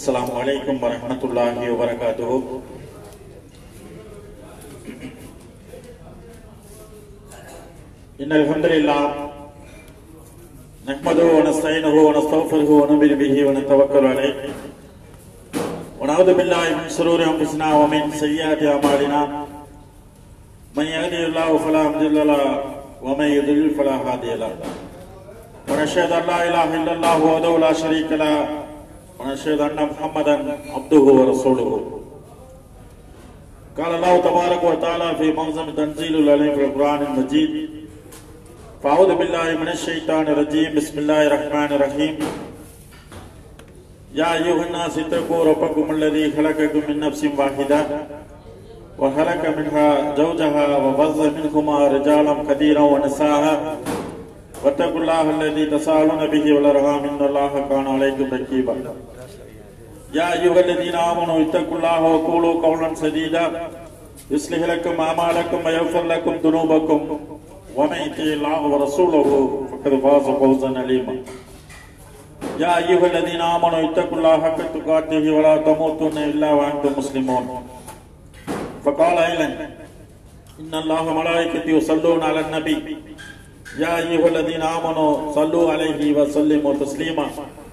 السلام عليكم ورحمة الله وبركاته إن الحمد لله نحمده ونستعينه ونستغفره ونؤمن به ونتوكل عليه ونعوذ بالله من شرور أنفسنا ومن سيئات أعمالنا من يهده الله فلا مضل له ومن يضلل فلا هادي له ونشهد ان لا اله الا الله وحده لا شريك له ونشهد ان محمدا عبده ورسوله قال الله تبارك وتعالى في منظم تنزيل العليم في القران المجيد فاعوذ بالله من الشيطان الرجيم بسم الله الرحمن الرحيم يا ايها الناس اتقوا ربكم الذي خلقكم من نفس واحده وخلق منها زوجها وبث منهما رجالا كثيرا ونساء واتقوا الله الذي تساءلون به والارحام ان الله كان عليكم رقيبا يا ايها الذين امنوا اتقوا الله وقولوا قولا سديدا يصلح لكم اعمالكم ويغفر لكم ذنوبكم ومن يطع الله ورسوله فقد فاز فوزا عليما يا ايها الذين امنوا اتقوا الله حق تقاته ولا تموتن الا وانتم مسلمون فقال ايضا ان الله وملائكته يصلون على النبي يا أيها الذين آمنوا صلوا عليه وسلموا تسليما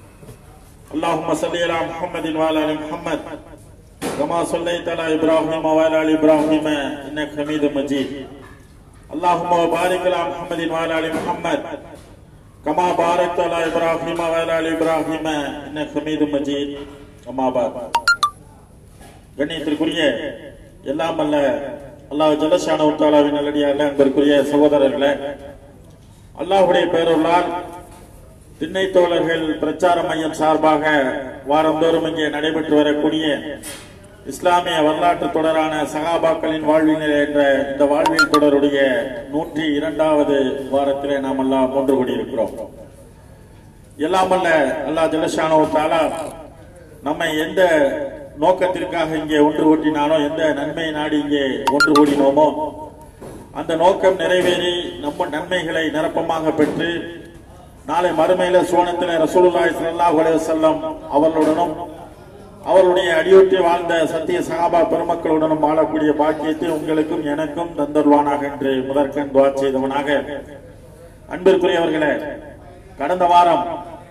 اللهم صل على محمد وعلى آل محمد كما صليت على إبراهيم وعلى آل إبراهيم إنك حميد مجيد اللهم بارك على محمد وعلى آل محمد كما باركت على إبراهيم وعلى آل إبراهيم إنك حميد مجيد أما بعد கண்ணியத்திற்குரிய எல்லாம் அல்ல அல்லாஹ் ஜலசான உத்தாலாவின் நல்லடியார்கள் அன்பிற்குரிய சகோதரர்களே அல்லாஹுடைய பேருள்ளால் திண்ணை தோழர்கள் பிரச்சார மையம் சார்பாக வாரந்தோறும் இங்கே நடைபெற்று வரக்கூடிய இஸ்லாமிய வரலாற்று தொடரான சகாபாக்களின் வாழ்வினர் என்ற இந்த வாழ்வியல் தொடருடைய நூற்றி இரண்டாவது வாரத்திலே நாம் எல்லாம் ஒன்று கூடியிருக்கிறோம் எல்லாம் அல்ல அல்லா ஜலஷானோ தாலா நம்மை எந்த நோக்கத்திற்காக இங்கே ஒன்று கூட்டினானோ எந்த நன்மை நாடி இங்கே ஒன்று கூடினோமோ அந்த நோக்கம் நிறைவேறி நம்ம நன்மைகளை நிரப்பமாக பெற்று நாளை மறுமையில சோனத்தில் ரசூலுல்லாஹி ஸல்லல்லாஹு அலைஹி வஸல்லம் அவர்களுடனும் அவருடைய அடியொற்றி வாழ்ந்த சத்திய சகாபா பெருமக்களுடனும் வாழக்கூடிய பாக்கியத்தை உங்களுக்கும் எனக்கும் தந்தருவானாக என்று முதற்கண் துவா செய்தவனாக அன்பிற்குரியவர்களே கடந்த வாரம்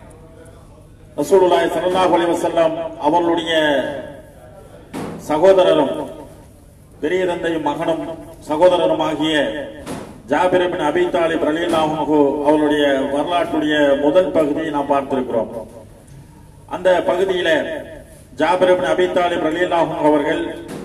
ரசூலுல்லாஹி ஸல்லல்லாஹு அலைஹி வஸல்லம் அவர்களுடைய சகோதரரும் பெரிய தந்தையும் மகனும் சகோதரருமாகிய ஜாபிரபின் அபி தாலிப் ரலியல்லாஹு அவருடைய வரலாற்றுடைய முதல் பகுதியை நாம் பார்த்திருக்கிறோம் அந்த பகுதியில ஜாபிரபின் அபி தாலிப் ரலியல்லாஹு அவர்கள்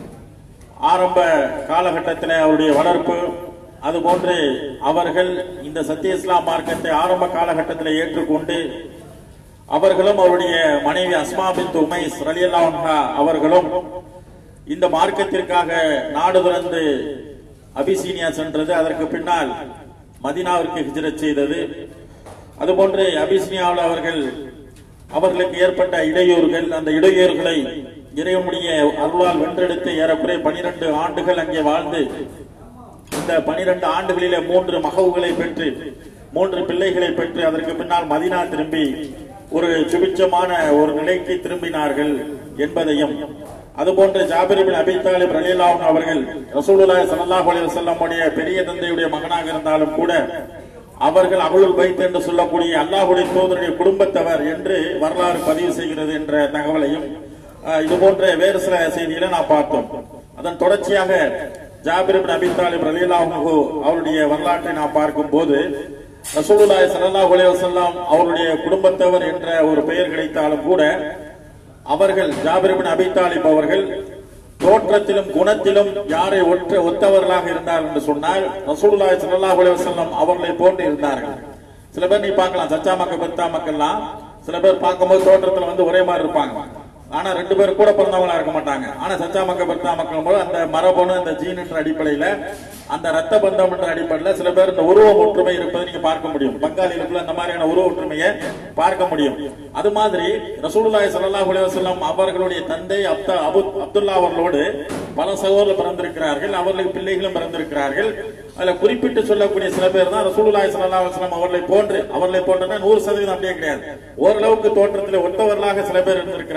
ஆரம்ப காலகட்டத்தில் அவருடைய வளர்ப்பு அதுபோன்று அவர்கள் இந்த சத்திய இஸ்லாம் மார்க்கத்தை ஆரம்ப காலகட்டத்தில் ஏற்றுக்கொண்டு அவர்களும் அவருடைய மனைவி அஸ்மா பின் உமைஸ் ரலியல்லாஹு அவர்களும் இந்த மார்க்கத்திற்காக நாடு துறந்து அபிசீனியா சென்றது அதற்கு பின்னால் மதினாவிற்கு ஹிஜரத் செய்தது அதுபோன்று அபிசீனியாவில் அவர்கள் அவர்களுக்கு ஏற்பட்ட இடையூறுகள் அந்த இடையூறுகளை இறைவனுடைய அருளால் வென்றெடுத்து ஏறக்குறைய பனிரெண்டு ஆண்டுகள் அங்கே வாழ்ந்து இந்த பனிரெண்டு ஆண்டுகளிலே மூன்று மகவுகளை பெற்று மூன்று பிள்ளைகளை பெற்று அதற்கு பின்னால் மதினா திரும்பி ஒரு சுபிச்சமான ஒரு நிலைக்கு திரும்பினார்கள் என்பதையும் அதுபோன்று ஜாபிரிபின் அபி தாலிப் ரலியல்லாஹு அவர்கள் ரசூலுல்லாஹி ஸல்லல்லாஹு அலைஹி வஸல்லம் உடைய பெரிய தந்தையுடைய மகனாக இருந்தாலும் கூட அவர்கள் அகுலுல் பைத் என்று சொல்லக்கூடிய அல்லாஹ்வுடைய தூதருடைய குடும்பத்தவர் என்று வரலாறு பதிவு செய்கிறது என்ற தகவலையும் இது போன்ற வேறு சில செய்திகளை நாம் பார்த்தோம் அதன் தொடர்ச்சியாக ஜாபிரிபின் அபி தாலிப் ரலியல்லாஹு அவருடைய வரலாற்றை நாம் பார்க்கும் போது ரசூலுல்லாஹி ஸல்லல்லாஹு அலைஹி வஸல்லம் அவருடைய குடும்பத்தவர் என்ற ஒரு பெயர் கிடைத்தாலும் கூட அவர்கள் ஜாபிரிபின் அபி தாலிப் அவர்கள் தோற்றத்திலும் குணத்திலும் யாரை ஒற்ற ஒத்தவர்களாக இருந்தார் என்று சொன்னால் ரசூலுல்லாஹி ஸல்லல்லாஹு அலைஹி வஸல்லம் அவர்களை போன்று இருந்தார்கள் சில பேர் நீ பார்க்கலாம் சச்சா மக்கள் பெத்தா மக்கள்லாம் சில பேர் பார்க்கும்போது தோற்றத்துல வந்து ஒரே மாதிரி இருப்பாங்க ஆனா ரெண்டு பேரும் கூட பிறந்தவங்களா இருக்க மாட்டாங்க ஆனா சச்சா மக்கள் பெத்தா மக்கள் போது அந்த மரபணு அந்த ஜீன் என்ற அடிப்படையில அந்த ரத்த பந்தம் என்ற அடிப்படையில் சில பேர் இந்த உருவ ஒற்றுமை இருப்பதை நீங்க பார்க்க முடியும் பங்காளிகளுக்குள்ள அந்த மாதிரியான உருவ ஒற்றுமையை பார்க்க முடியும் அது மாதிரி ரசூலுல்லாஹி ஸல்லல்லாஹு அலைஹி வஸல்லம் அவர்களுடைய தந்தை அப்தா அபு அப்துல்லா அவர்களோடு பல சகோதரர்கள் பிறந்திருக்கிறார்கள் அவர்களுக்கு பிள்ளைகளும் பிறந்திருக்கிறார்கள் அதுல குறிப்பிட்டு சொல்லக்கூடிய சில பேர் தான் ரசூலுல்லாஹி ஸல்லல்லாஹு அலைஹி வஸல்லம் அவர்களை போன்று அவர்களை போன்றனா நூறு சதவீதம் அப்படியே கிடையாது ஓரளவுக்கு தோற்றத்தில் ஒத்தவர்களாக சில பேர் இருந்திருக்கிறார்கள்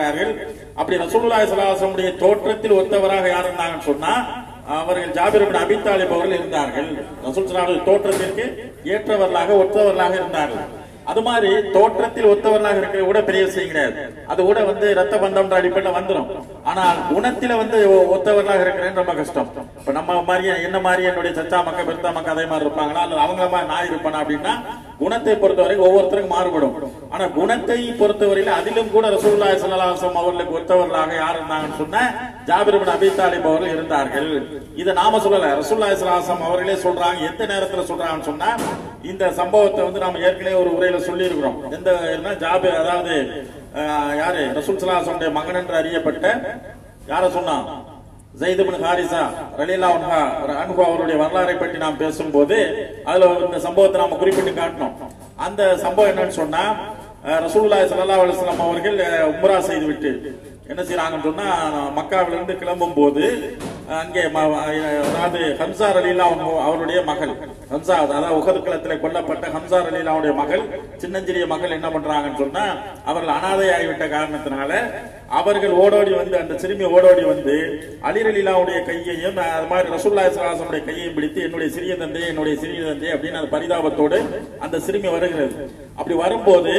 அப்படி ரசூலுல்லாஹி ஸல்லல்லாஹு அலைஹி வஸல்லம் உடைய தோற்றத்தில் ஒத்தவராக யார் இருந்தாங்கன்னு சொன்னா அவர்கள் ஜாபிர் இப்னு அபி தாலிப் அவர்கள் இருந்தார்கள் ரசூல் ஸல்லல்லாஹு அலைஹி தோற்றத்திற்கு ஏற்றவர்களாக ஒத்தவர்களாக இருந்தார்கள் அது மாதிரி தோற்றத்தில் ஒத்தவர்களாக இருக்கிற கூட பெரிய விஷயம் கிடையாது அது கூட வந்து ரத்த பந்தம் அடிப்படையில் வந்துடும் ஆனால் குணத்தில வந்து ஒ- ஒத்தவர்களாக இருக்கிறேன் ரொம்ப கஷ்டம் இப்ப நம்ம மாதிரி என்ன மாதிரி என்னுடைய சச்சா மக்கா பெருத்தா மக்கா அதே மாதிரி இருப்பாங்களா அல்லது அவங்கள மாதிரி நான் இருப்பேனா அப்படின்னா குணத்தை பொறுத்தவரை ஒவ்வொருத்தருக்கும் மாறுபடும் ஆனா குணத்தை பொறுத்தவரையில அதிலும் கூட ரசூலுல்லாஹி ஸல்லல்லாஹு அலைஹி வஸல்லம் அவர்களுக்கு ஒத்தவர்களாக யார் இருந்தாங்கன்னு சொன்னா ஜாபிர் இப்னு அபி தாலிப் அவர்கள் இருந்தார்கள் இதை நாம சொல்லல ரசூலுல்லாஹி ஸல்லல்லாஹு அலைஹி வஸல்லம் அவர்களே சொல்றாங்க எந்த நேரத்துல சொல்றாங்கன்னு சொன்னா இந்த சம்பவத்தை வந்து நாம ஏற்கனவே ஒரு உரையில சொல்லி இருக்கிறோம் எந்த என்ன ஜாபிர் அதாவது அஹ், யாரு ரசூல் ஸல்லல்லாஹு அலைஹி வஸல்லம் மகன் என்று அறியப்பட்ட யார சொன்னா ஜெயித் இப்னு ஹாரிசா ரலியல்லாஹு அன்ஹா அன்ஹு அவருடைய வரலாறை பற்றி நாம் பேசும்போது அதுல ஒரு இந்த சம்பவத்தை நாம குறிப்பிட்டு காட்டினோம் அந்த சம்பவம் என்னன்னு சொன்னா அஹ், ரசூலுல்லாஹி ஸல்லல்லாஹு அலைஹி வஸல்லம் அவர்கள் அஹ், உம்ரா செய்து விட்டு என்ன செய்றாங்கன்னு சொன்னா மக்காவிலிருந்து கிளம்பும் போது அஹ், அங்கே ம- அஹ், அதாவது ஹம்சா ரலீலா அவருடைய மகள் ஹம்சா அதாவது உகது களத்தில் கொல்லப்பட்ட ஹம்சா ரலீலாவுடைய மகள் சின்னஞ்சிறிய மகள் என்ன பண்றாங்கன்னு சொன்னா அவர்கள் அனாதை ஆகிவிட்ட காரணத்தினால அவர்கள் ஓடோடி வந்து அந்த சிறுமி ஓடோடி வந்து அலி ரலீலாவுடைய கையையும் அஹ், அது மாதிரி ரசூல்லாய் சலாசமுடைய கையையும் பிடித்து என்னுடைய சிறிய தந்தை என்னுடைய சிறிய தந்தை அப்படின்னு அந்த பரிதாபத்தோடு அந்த சிறுமி வருகிறது அப்படி வரும்போது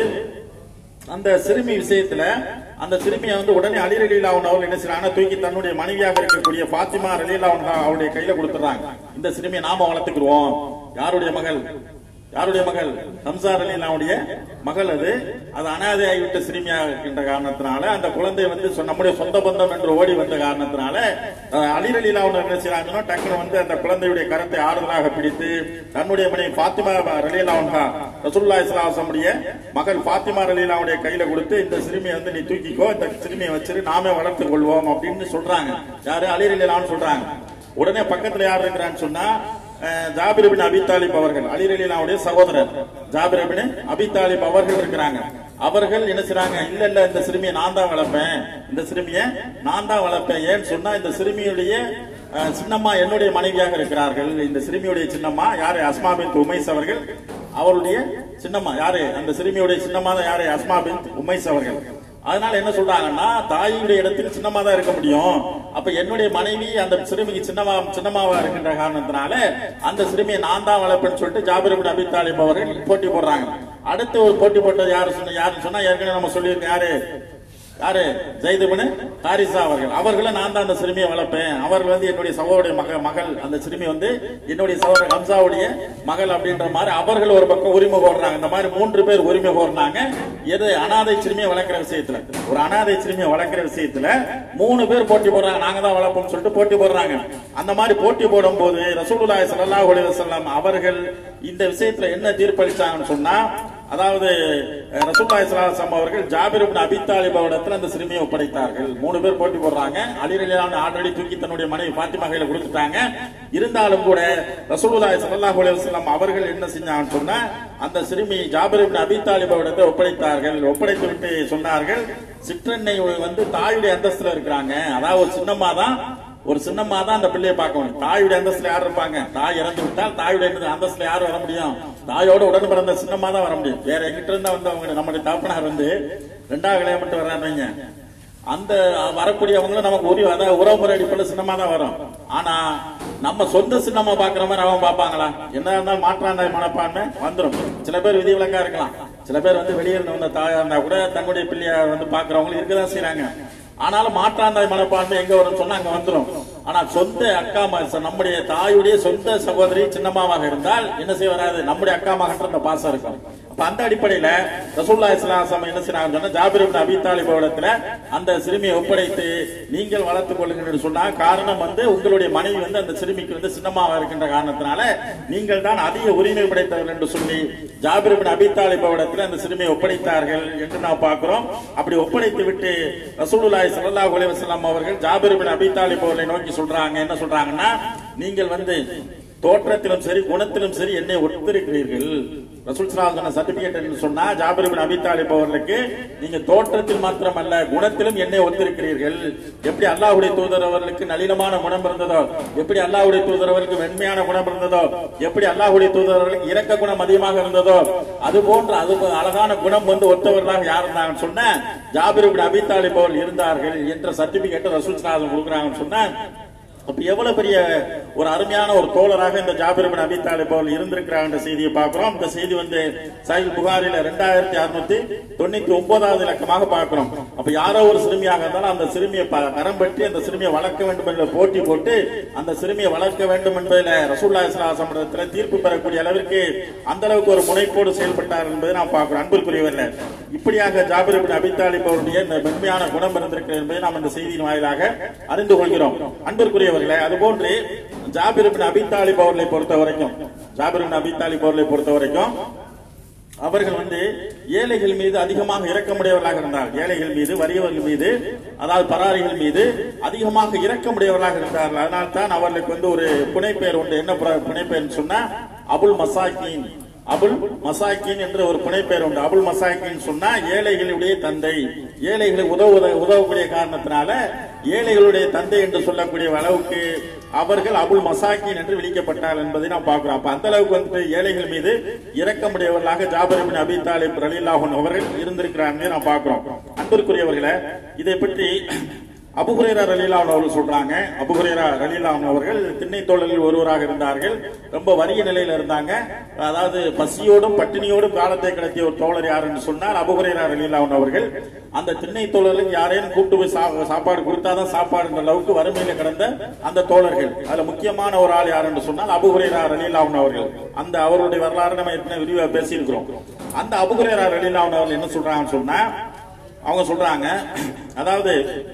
அந்த சிறுமி விஷயத்துல அந்த சிறுமியை வந்து உடனே அலி ரலீலா அவர்கள் என்ன செய்றாங்க தூக்கி தன்னுடைய மனைவியாக இருக்கக்கூடிய பாத்திமா ரலீலா அவருடைய கையில கொடுத்துறாங்க இந்த சிறுமியை நாம வளர்த்துக்குருவோம் யாருடைய மகள் யாருடைய மகள் ஹம்சா ரலீலாவுடைய மகள் அது அது அனாதையாகிவிட்ட சிறுமியாக இருக்கின்ற காரணத்தினால அந்த குழந்தை வந்து சொ- நம்முடைய சொந்த பந்தம் என்று ஓடி வந்த காரணத்தினால அஹ், அலி ரலீலா அவங்க என்ன செய்றாங்கன்னா டக்குனு வந்து அந்த குழந்தையுடைய கரத்தை ஆறுதலாக பிடித்து தன்னுடைய மனைவி பாத்திமா ரலீலா அவன்ஹா ரசூலுல்லாஹி ஸல்லல்லாஹு அலைஹி வஸல்லம் மகள் பாத்திமா ரலீலாவுடைய கையில கொடுத்து இந்த சிறுமியை வந்து நீ தூக்கிக்கோ இந்த சிறுமியை வச்சிரு நாமே வளர்த்துக் கொள்வோம் அப்படின்னு சொல்றாங்க யாரு அலி ரலீலான்னு சொல்றாங்க உடனே பக்கத்துல யார் இருக்கிறான்னு சொன்னா அஹ், ஜாபிர் பின் அபி தாலிப் அவர்கள் அலி ரலீலாவுடைய சகோதரர் ஜாபிர் பின் அபி தாலிப் அவர்கள் இருக்கிறாங்க அவர்கள் என்ன செய்றாங்க இல்ல இல்ல இந்த சிறுமியை நான் தான் வளர்ப்பேன் இந்த சிறுமியை நான் தான் வளர்ப்பேன் ஏன்னு சொன்னா இந்த சிறுமியுடைய அஹ், சின்னம்மா என்னுடைய மனைவியாக இருக்கிறார்கள் இந்த சிறுமியுடைய சின்னம்மா யாரு அஸ்மா பின் உமைஸ் அவர்கள் அவருடைய சின்னம்மா யாரு அந்த சிறுமியுடைய சின்னம்மா தான் யாரு அஸ்மா பின் உமைஸ் அவர்கள் அதனால என்ன சொல்றாங்கன்னா தாயுடைய இடத்தில் சின்னமா தான் இருக்க முடியும் அப்ப என்னுடைய மனைவி அந்த சிறுமிக்கு சின்னமா சின்னமாவா இருக்கின்ற காரணத்தினால அந்த சிறுமியை நான் தான் வளர்ப்பேன்னு சொல்லிட்டு ஜாபிர் இப்னு அபி தாலிப் அவர்கள் போட்டி போடுறாங்க அடுத்து ஒரு போட்டி போட்டது யாரு சொன்ன யாருன்னு சொன்னா ஏற்கனவே நம்ம சொல்லியிருக்கோம் யாரு யாரு ஜெய்துபனு ஹாரிசா அவர்கள் அவர்களை நான் தான் அந்த சிறுமியை வளர்ப்பேன் அவர்கள் வந்து என்னுடைய சகோதரிய மக மகள் அந்த சிறுமி வந்து என்னுடைய சகோதரர் ஹம்சாவுடைய மகள் அப்படின்ற மாதிரி அவர்கள் ஒரு பக்கம் உரிமை கோர்றாங்க இந்த மாதிரி மூன்று பேர் உரிமை கோர்னாங்க எது அனாதை சிறுமியை வளர்க்கிற விஷயத்துல ஒரு அனாதை சிறுமியை வளர்க்கிற விஷயத்துல மூணு பேர் போட்டி போடுறாங்க நாங்க தான் வளர்ப்போம்னு சொல்லிட்டு போட்டி போடுறாங்க அந்த மாதிரி போட்டி போடும் போது ரசூலுல்லாஹி ஸல்லல்லாஹு அலைஹி வஸல்லம் அவர்கள் இந்த விஷயத்துல என்ன தீர்ப்பளிச்சாங்கன்னு சொன்னா அதாவது அஹ், ரசூலுல்லாஹி ஸல்லல்லாஹு அலைஹி வஸல்லம் அவர்கள் ஜாபிர் இப்னு அபி தாலிப் அவரிடத்துல அந்த சிறுமியை ஒப்படைத்தார்கள் மூணு பேர் போட்டி போடுறாங்க அலி ரலியல்லாஹு ஆல்ரெடி தூக்கி தன்னுடைய மனைவி பாத்திமா கையில கொடுத்துட்டாங்க இருந்தாலும் கூட ரசூலுல்லாஹி ஸல்லல்லாஹு அலைஹி வஸல்லம் அவர்கள் என்ன செஞ்சாங்கன்னு சொன்னா அந்த சிறுமி ஜாபிர் இப்னு அபி தாலிப் அவரிடத்தை ஒப்படைத்தார்கள் ஒப்படைத்து விட்டு சொன்னார்கள் சிற்றன்னை வந்து தாயுடைய அந்தஸ்துல இருக்கிறாங்க அதாவது ஒரு சின்னம்மா தான் ஒரு சின்னம்மா தான் அந்த பிள்ளையை பார்க்கணும் தாயுடைய அந்தஸ்துல யார் இருப்பாங்க தாய் இறந்து விட்டால் தாயுடைய அந்தஸ்துல யார் வர முடியும் தாயோட உடன் பிறந்த சின்னம்மா தான் வர முடியும் வேற எங்கிட்ட இருந்தா வந்து அவங்க நம்முடைய தகப்பனார் வந்து ரெண்டாவது கல்யாணம் மட்டும் வர்றாங்க அந்த வரக்கூடியவங்களும் நமக்கு உரிய அதாவது உறவுமுறை அடிப்படையில் சின்னமா தான் வரும் ஆனா நம்ம சொந்த சின்னமா பாக்குற மாதிரி அவன் பார்ப்பாங்களா என்ன இருந்தாலும் மாற்றாந்தாய் மனப்பான்மை வந்துடும் சில பேர் விதிவிலக்கா இருக்கலாம் சில பேர் வந்து வெளியே இருந்து வந்த தாயா இருந்தா கூட தன்னுடைய பிள்ளைய வந்து பாக்குறவங்களும் இருக்கதான் செய்றாங்க ஆனாலும் மாற்றாந்தாய் மனப்பான்மை எங்க வரும்னு சொன்னா அங்க வந்துரும் ஆனா சொந்த அக்கா ம- நம்முடைய தாயுடைய சொந்த சகோதரி சின்னம்மாவாக இருந்தால் என்ன செய்ய வராது நம்முடைய அக்கா மகன்ற அந்த பாசம் இருக்கும் அப்ப அந்த அடிப்படையில ரசூல்லா இஸ்லாம் என்ன செய்றாங்க சொன்னா ஜாபிர் இப்னு அபி தாலிப் இடத்துல அந்த சிறுமியை ஒப்படைத்து நீங்கள் வளர்த்துக் கொள்ளுங்கள் என்று சொன்னா காரணம் வந்து உங்களுடைய மனைவி வந்து அந்த சிறுமிக்கு வந்து சின்னமாவா இருக்கின்ற காரணத்தினால நீங்கள் தான் அதிக உரிமை படைத்தவர்கள் என்று சொல்லி ஜாபிர் இப்னு அபி தாலிப் இடத்துல அந்த சிறுமியை ஒப்படைத்தார்கள் என்று நாம் பார்க்கிறோம் அப்படி ஒப்படைத்து விட்டு ரசூலுல்லாஹி ஸல்லல்லாஹு அலைஹி வஸல்லம் அவர்கள் ஜாபிர் இப்னு அபி தாலிப் அவர்களை நோக்கி சொல்றாங்க என்ன சொல்றாங்கன்னா நீங்கள் வந்து தோற்றத்திலும் சரி குணத்திலும் சரி என்னை ஒத்திருக்கிறீர்கள் ரசூல் ஸல்லல்லாஹு அலைஹி சர்டிபிகேட் சொன்னா ஜாபிர் பின் அபி தாலிப் அவர்களுக்கு நீங்க தோற்றத்தில் மாத்திரமல்ல குணத்திலும் என்னை ஒத்திருக்கிறீர்கள் எப்படி அல்லாஹ்வுடைய தூதர் அவர்களுக்கு நளினமான குணம் இருந்ததோ எப்படி அல்லாஹ்வுடைய தூதர் அவர்களுக்கு வெண்மையான குணம் இருந்ததோ எப்படி அல்லாஹ்வுடைய தூதர் அவர்களுக்கு இரக்க குணம் அதிகமாக இருந்ததோ அது போன்ற அது அழகான குணம் வந்து ஒத்தவர்களாக யார் இருந்தாங்கன்னு சொன்ன ஜாபிர் பின் அபி தாலிப் அவர்கள் இருந்தார்கள் என்ற சர்டிபிகேட் ரசூல் ஸல்லல்லாஹு அலைஹி கொடுக்குறாங்கன்னு சொன்னா அப்ப எவ்வளவு பெரிய ஒரு அருமையான ஒரு தோழராக இந்த ஜாபிர் பின் அபி தாலிப் அவர்கள் இருந்திருக்கிறாங்க செய்தியை பார்க்கிறோம் இந்த செய்தி வந்து சஹீல் புகாரில ரெண்டாயிரத்தி அறுநூத்தி தொண்ணூத்தி ஒன்பதாவது இலக்கமாக பார்க்கிறோம் அப்ப யாரோ ஒரு சிறுமியாக இருந்தாலும் அந்த சிறுமியை ப- கரம் பற்றி அந்த சிறுமியை வளர்க்க வேண்டும் என்ற போட்டி போட்டு அந்த சிறுமியை வளர்க்க வேண்டும் என்பதில் ரசூல்லா இஸ்லாசமத்தில் தீர்ப்பு பெறக்கூடிய அளவிற்கு அந்த அளவுக்கு ஒரு முனைப்போடு செயல்பட்டார் என்பதை நாம் பார்க்கிறோம் அன்பிற்குரியவர்கள் இப்படியாக ஜாபிர் பின் அபி தாலிப் அவருடைய இந்த மென்மையான குணம் இருந்திருக்கிறது என்பதை நாம் இந்த செய்தியின் வாயிலாக அறிந்து கொள்கிறோம் அன்பிற்குரியவர்களே அதுபோன்று ஜாபிர் பின் அபி தாலிப் அவர்களை பொறுத்த வரைக்கும் ஜாபிர் பின் அபி தாலிப் அவர்களை பொறுத்த வரைக்கும் அவர்கள் வந்து ஏழைகள் மீது அதிகமாக இரக்கமுடையவர்களாக இருந்தார் ஏழைகள் மீது வறியவர்கள் மீது அதாவது பராரிகள் மீது அதிகமாக இரக்கமுடையவர்களாக இருந்தார்கள் அதனால் தான் அவர்களுக்கு வந்து ஒரு புனைப்பெயர் உண்டு என்ன புற- புனைப்பெயர்னு சொன்னா அபுல் மசாக்கின் அபுல் மசாக்கின் என்ற ஒரு புனைப்பெயர் உண்டு அபுல் மசாக்கின் சொன்னா ஏழைகளுடைய தந்தை ஏழைகளுக்கு உதவ உதவக்கூடிய காரணத்தினால ஏழைகளுடைய தந்தை என்று சொல்லக்கூடிய அளவுக்கு அவர்கள் அபுல் மசாக்கின் என்று விளிக்கப்பட்டார் என்பதை நாம் பார்க்கிறோம் அப்ப அந்த அளவுக்கு வந்துட்டு ஏழைகள் மீது இரக்கமுடையவர்களாக ஜாபர் பின் அபி தாலிப் ரலில்லாஹு அவர்கள் இருந்திருக்கிறாங்க நாம் பார்க்கிறோம் அன்பிற்குரியவர்களே இதை பற்றி அபுஹுரேரா ரலீலான் அவர்கள் சொல்றாங்க அபுஹுரேரா ரலீலான் அவர்கள் திண்ணை தோழர்கள் ஒருவராக இருந்தார்கள் ரொம்ப வறிய நிலையில இருந்தாங்க அதாவது பசியோடும் பட்டினியோடும் காலத்தை கடத்திய ஒரு தோழர் யாருன்னு சொன்னால் அபுஹுரேரா ரலீலான் அவர்கள் அந்த திண்ணை தோழர்களுக்கு யாரையும் கூப்பிட்டு போய் சா- சாப்பாடு கொடுத்தாதான் சாப்பாடுன்ற அளவுக்கு வறுமையில கிடந்த அந்த தோழர்கள் அதுல முக்கியமான ஒரு ஆள் யாருன்னு சொன்னால் அபுஹுரேரா ரலீலான் அவர்கள் அந்த அவருடைய வரலாறு நம்ம ஏற்கனவே விரிவா பேசியிருக்கிறோம் அந்த அபுஹுரேரா ரலீலான் அவர்கள் என்ன சொல்றாங்கன்னு சொன்னா அவங்க சொல்றாங்க அதாவது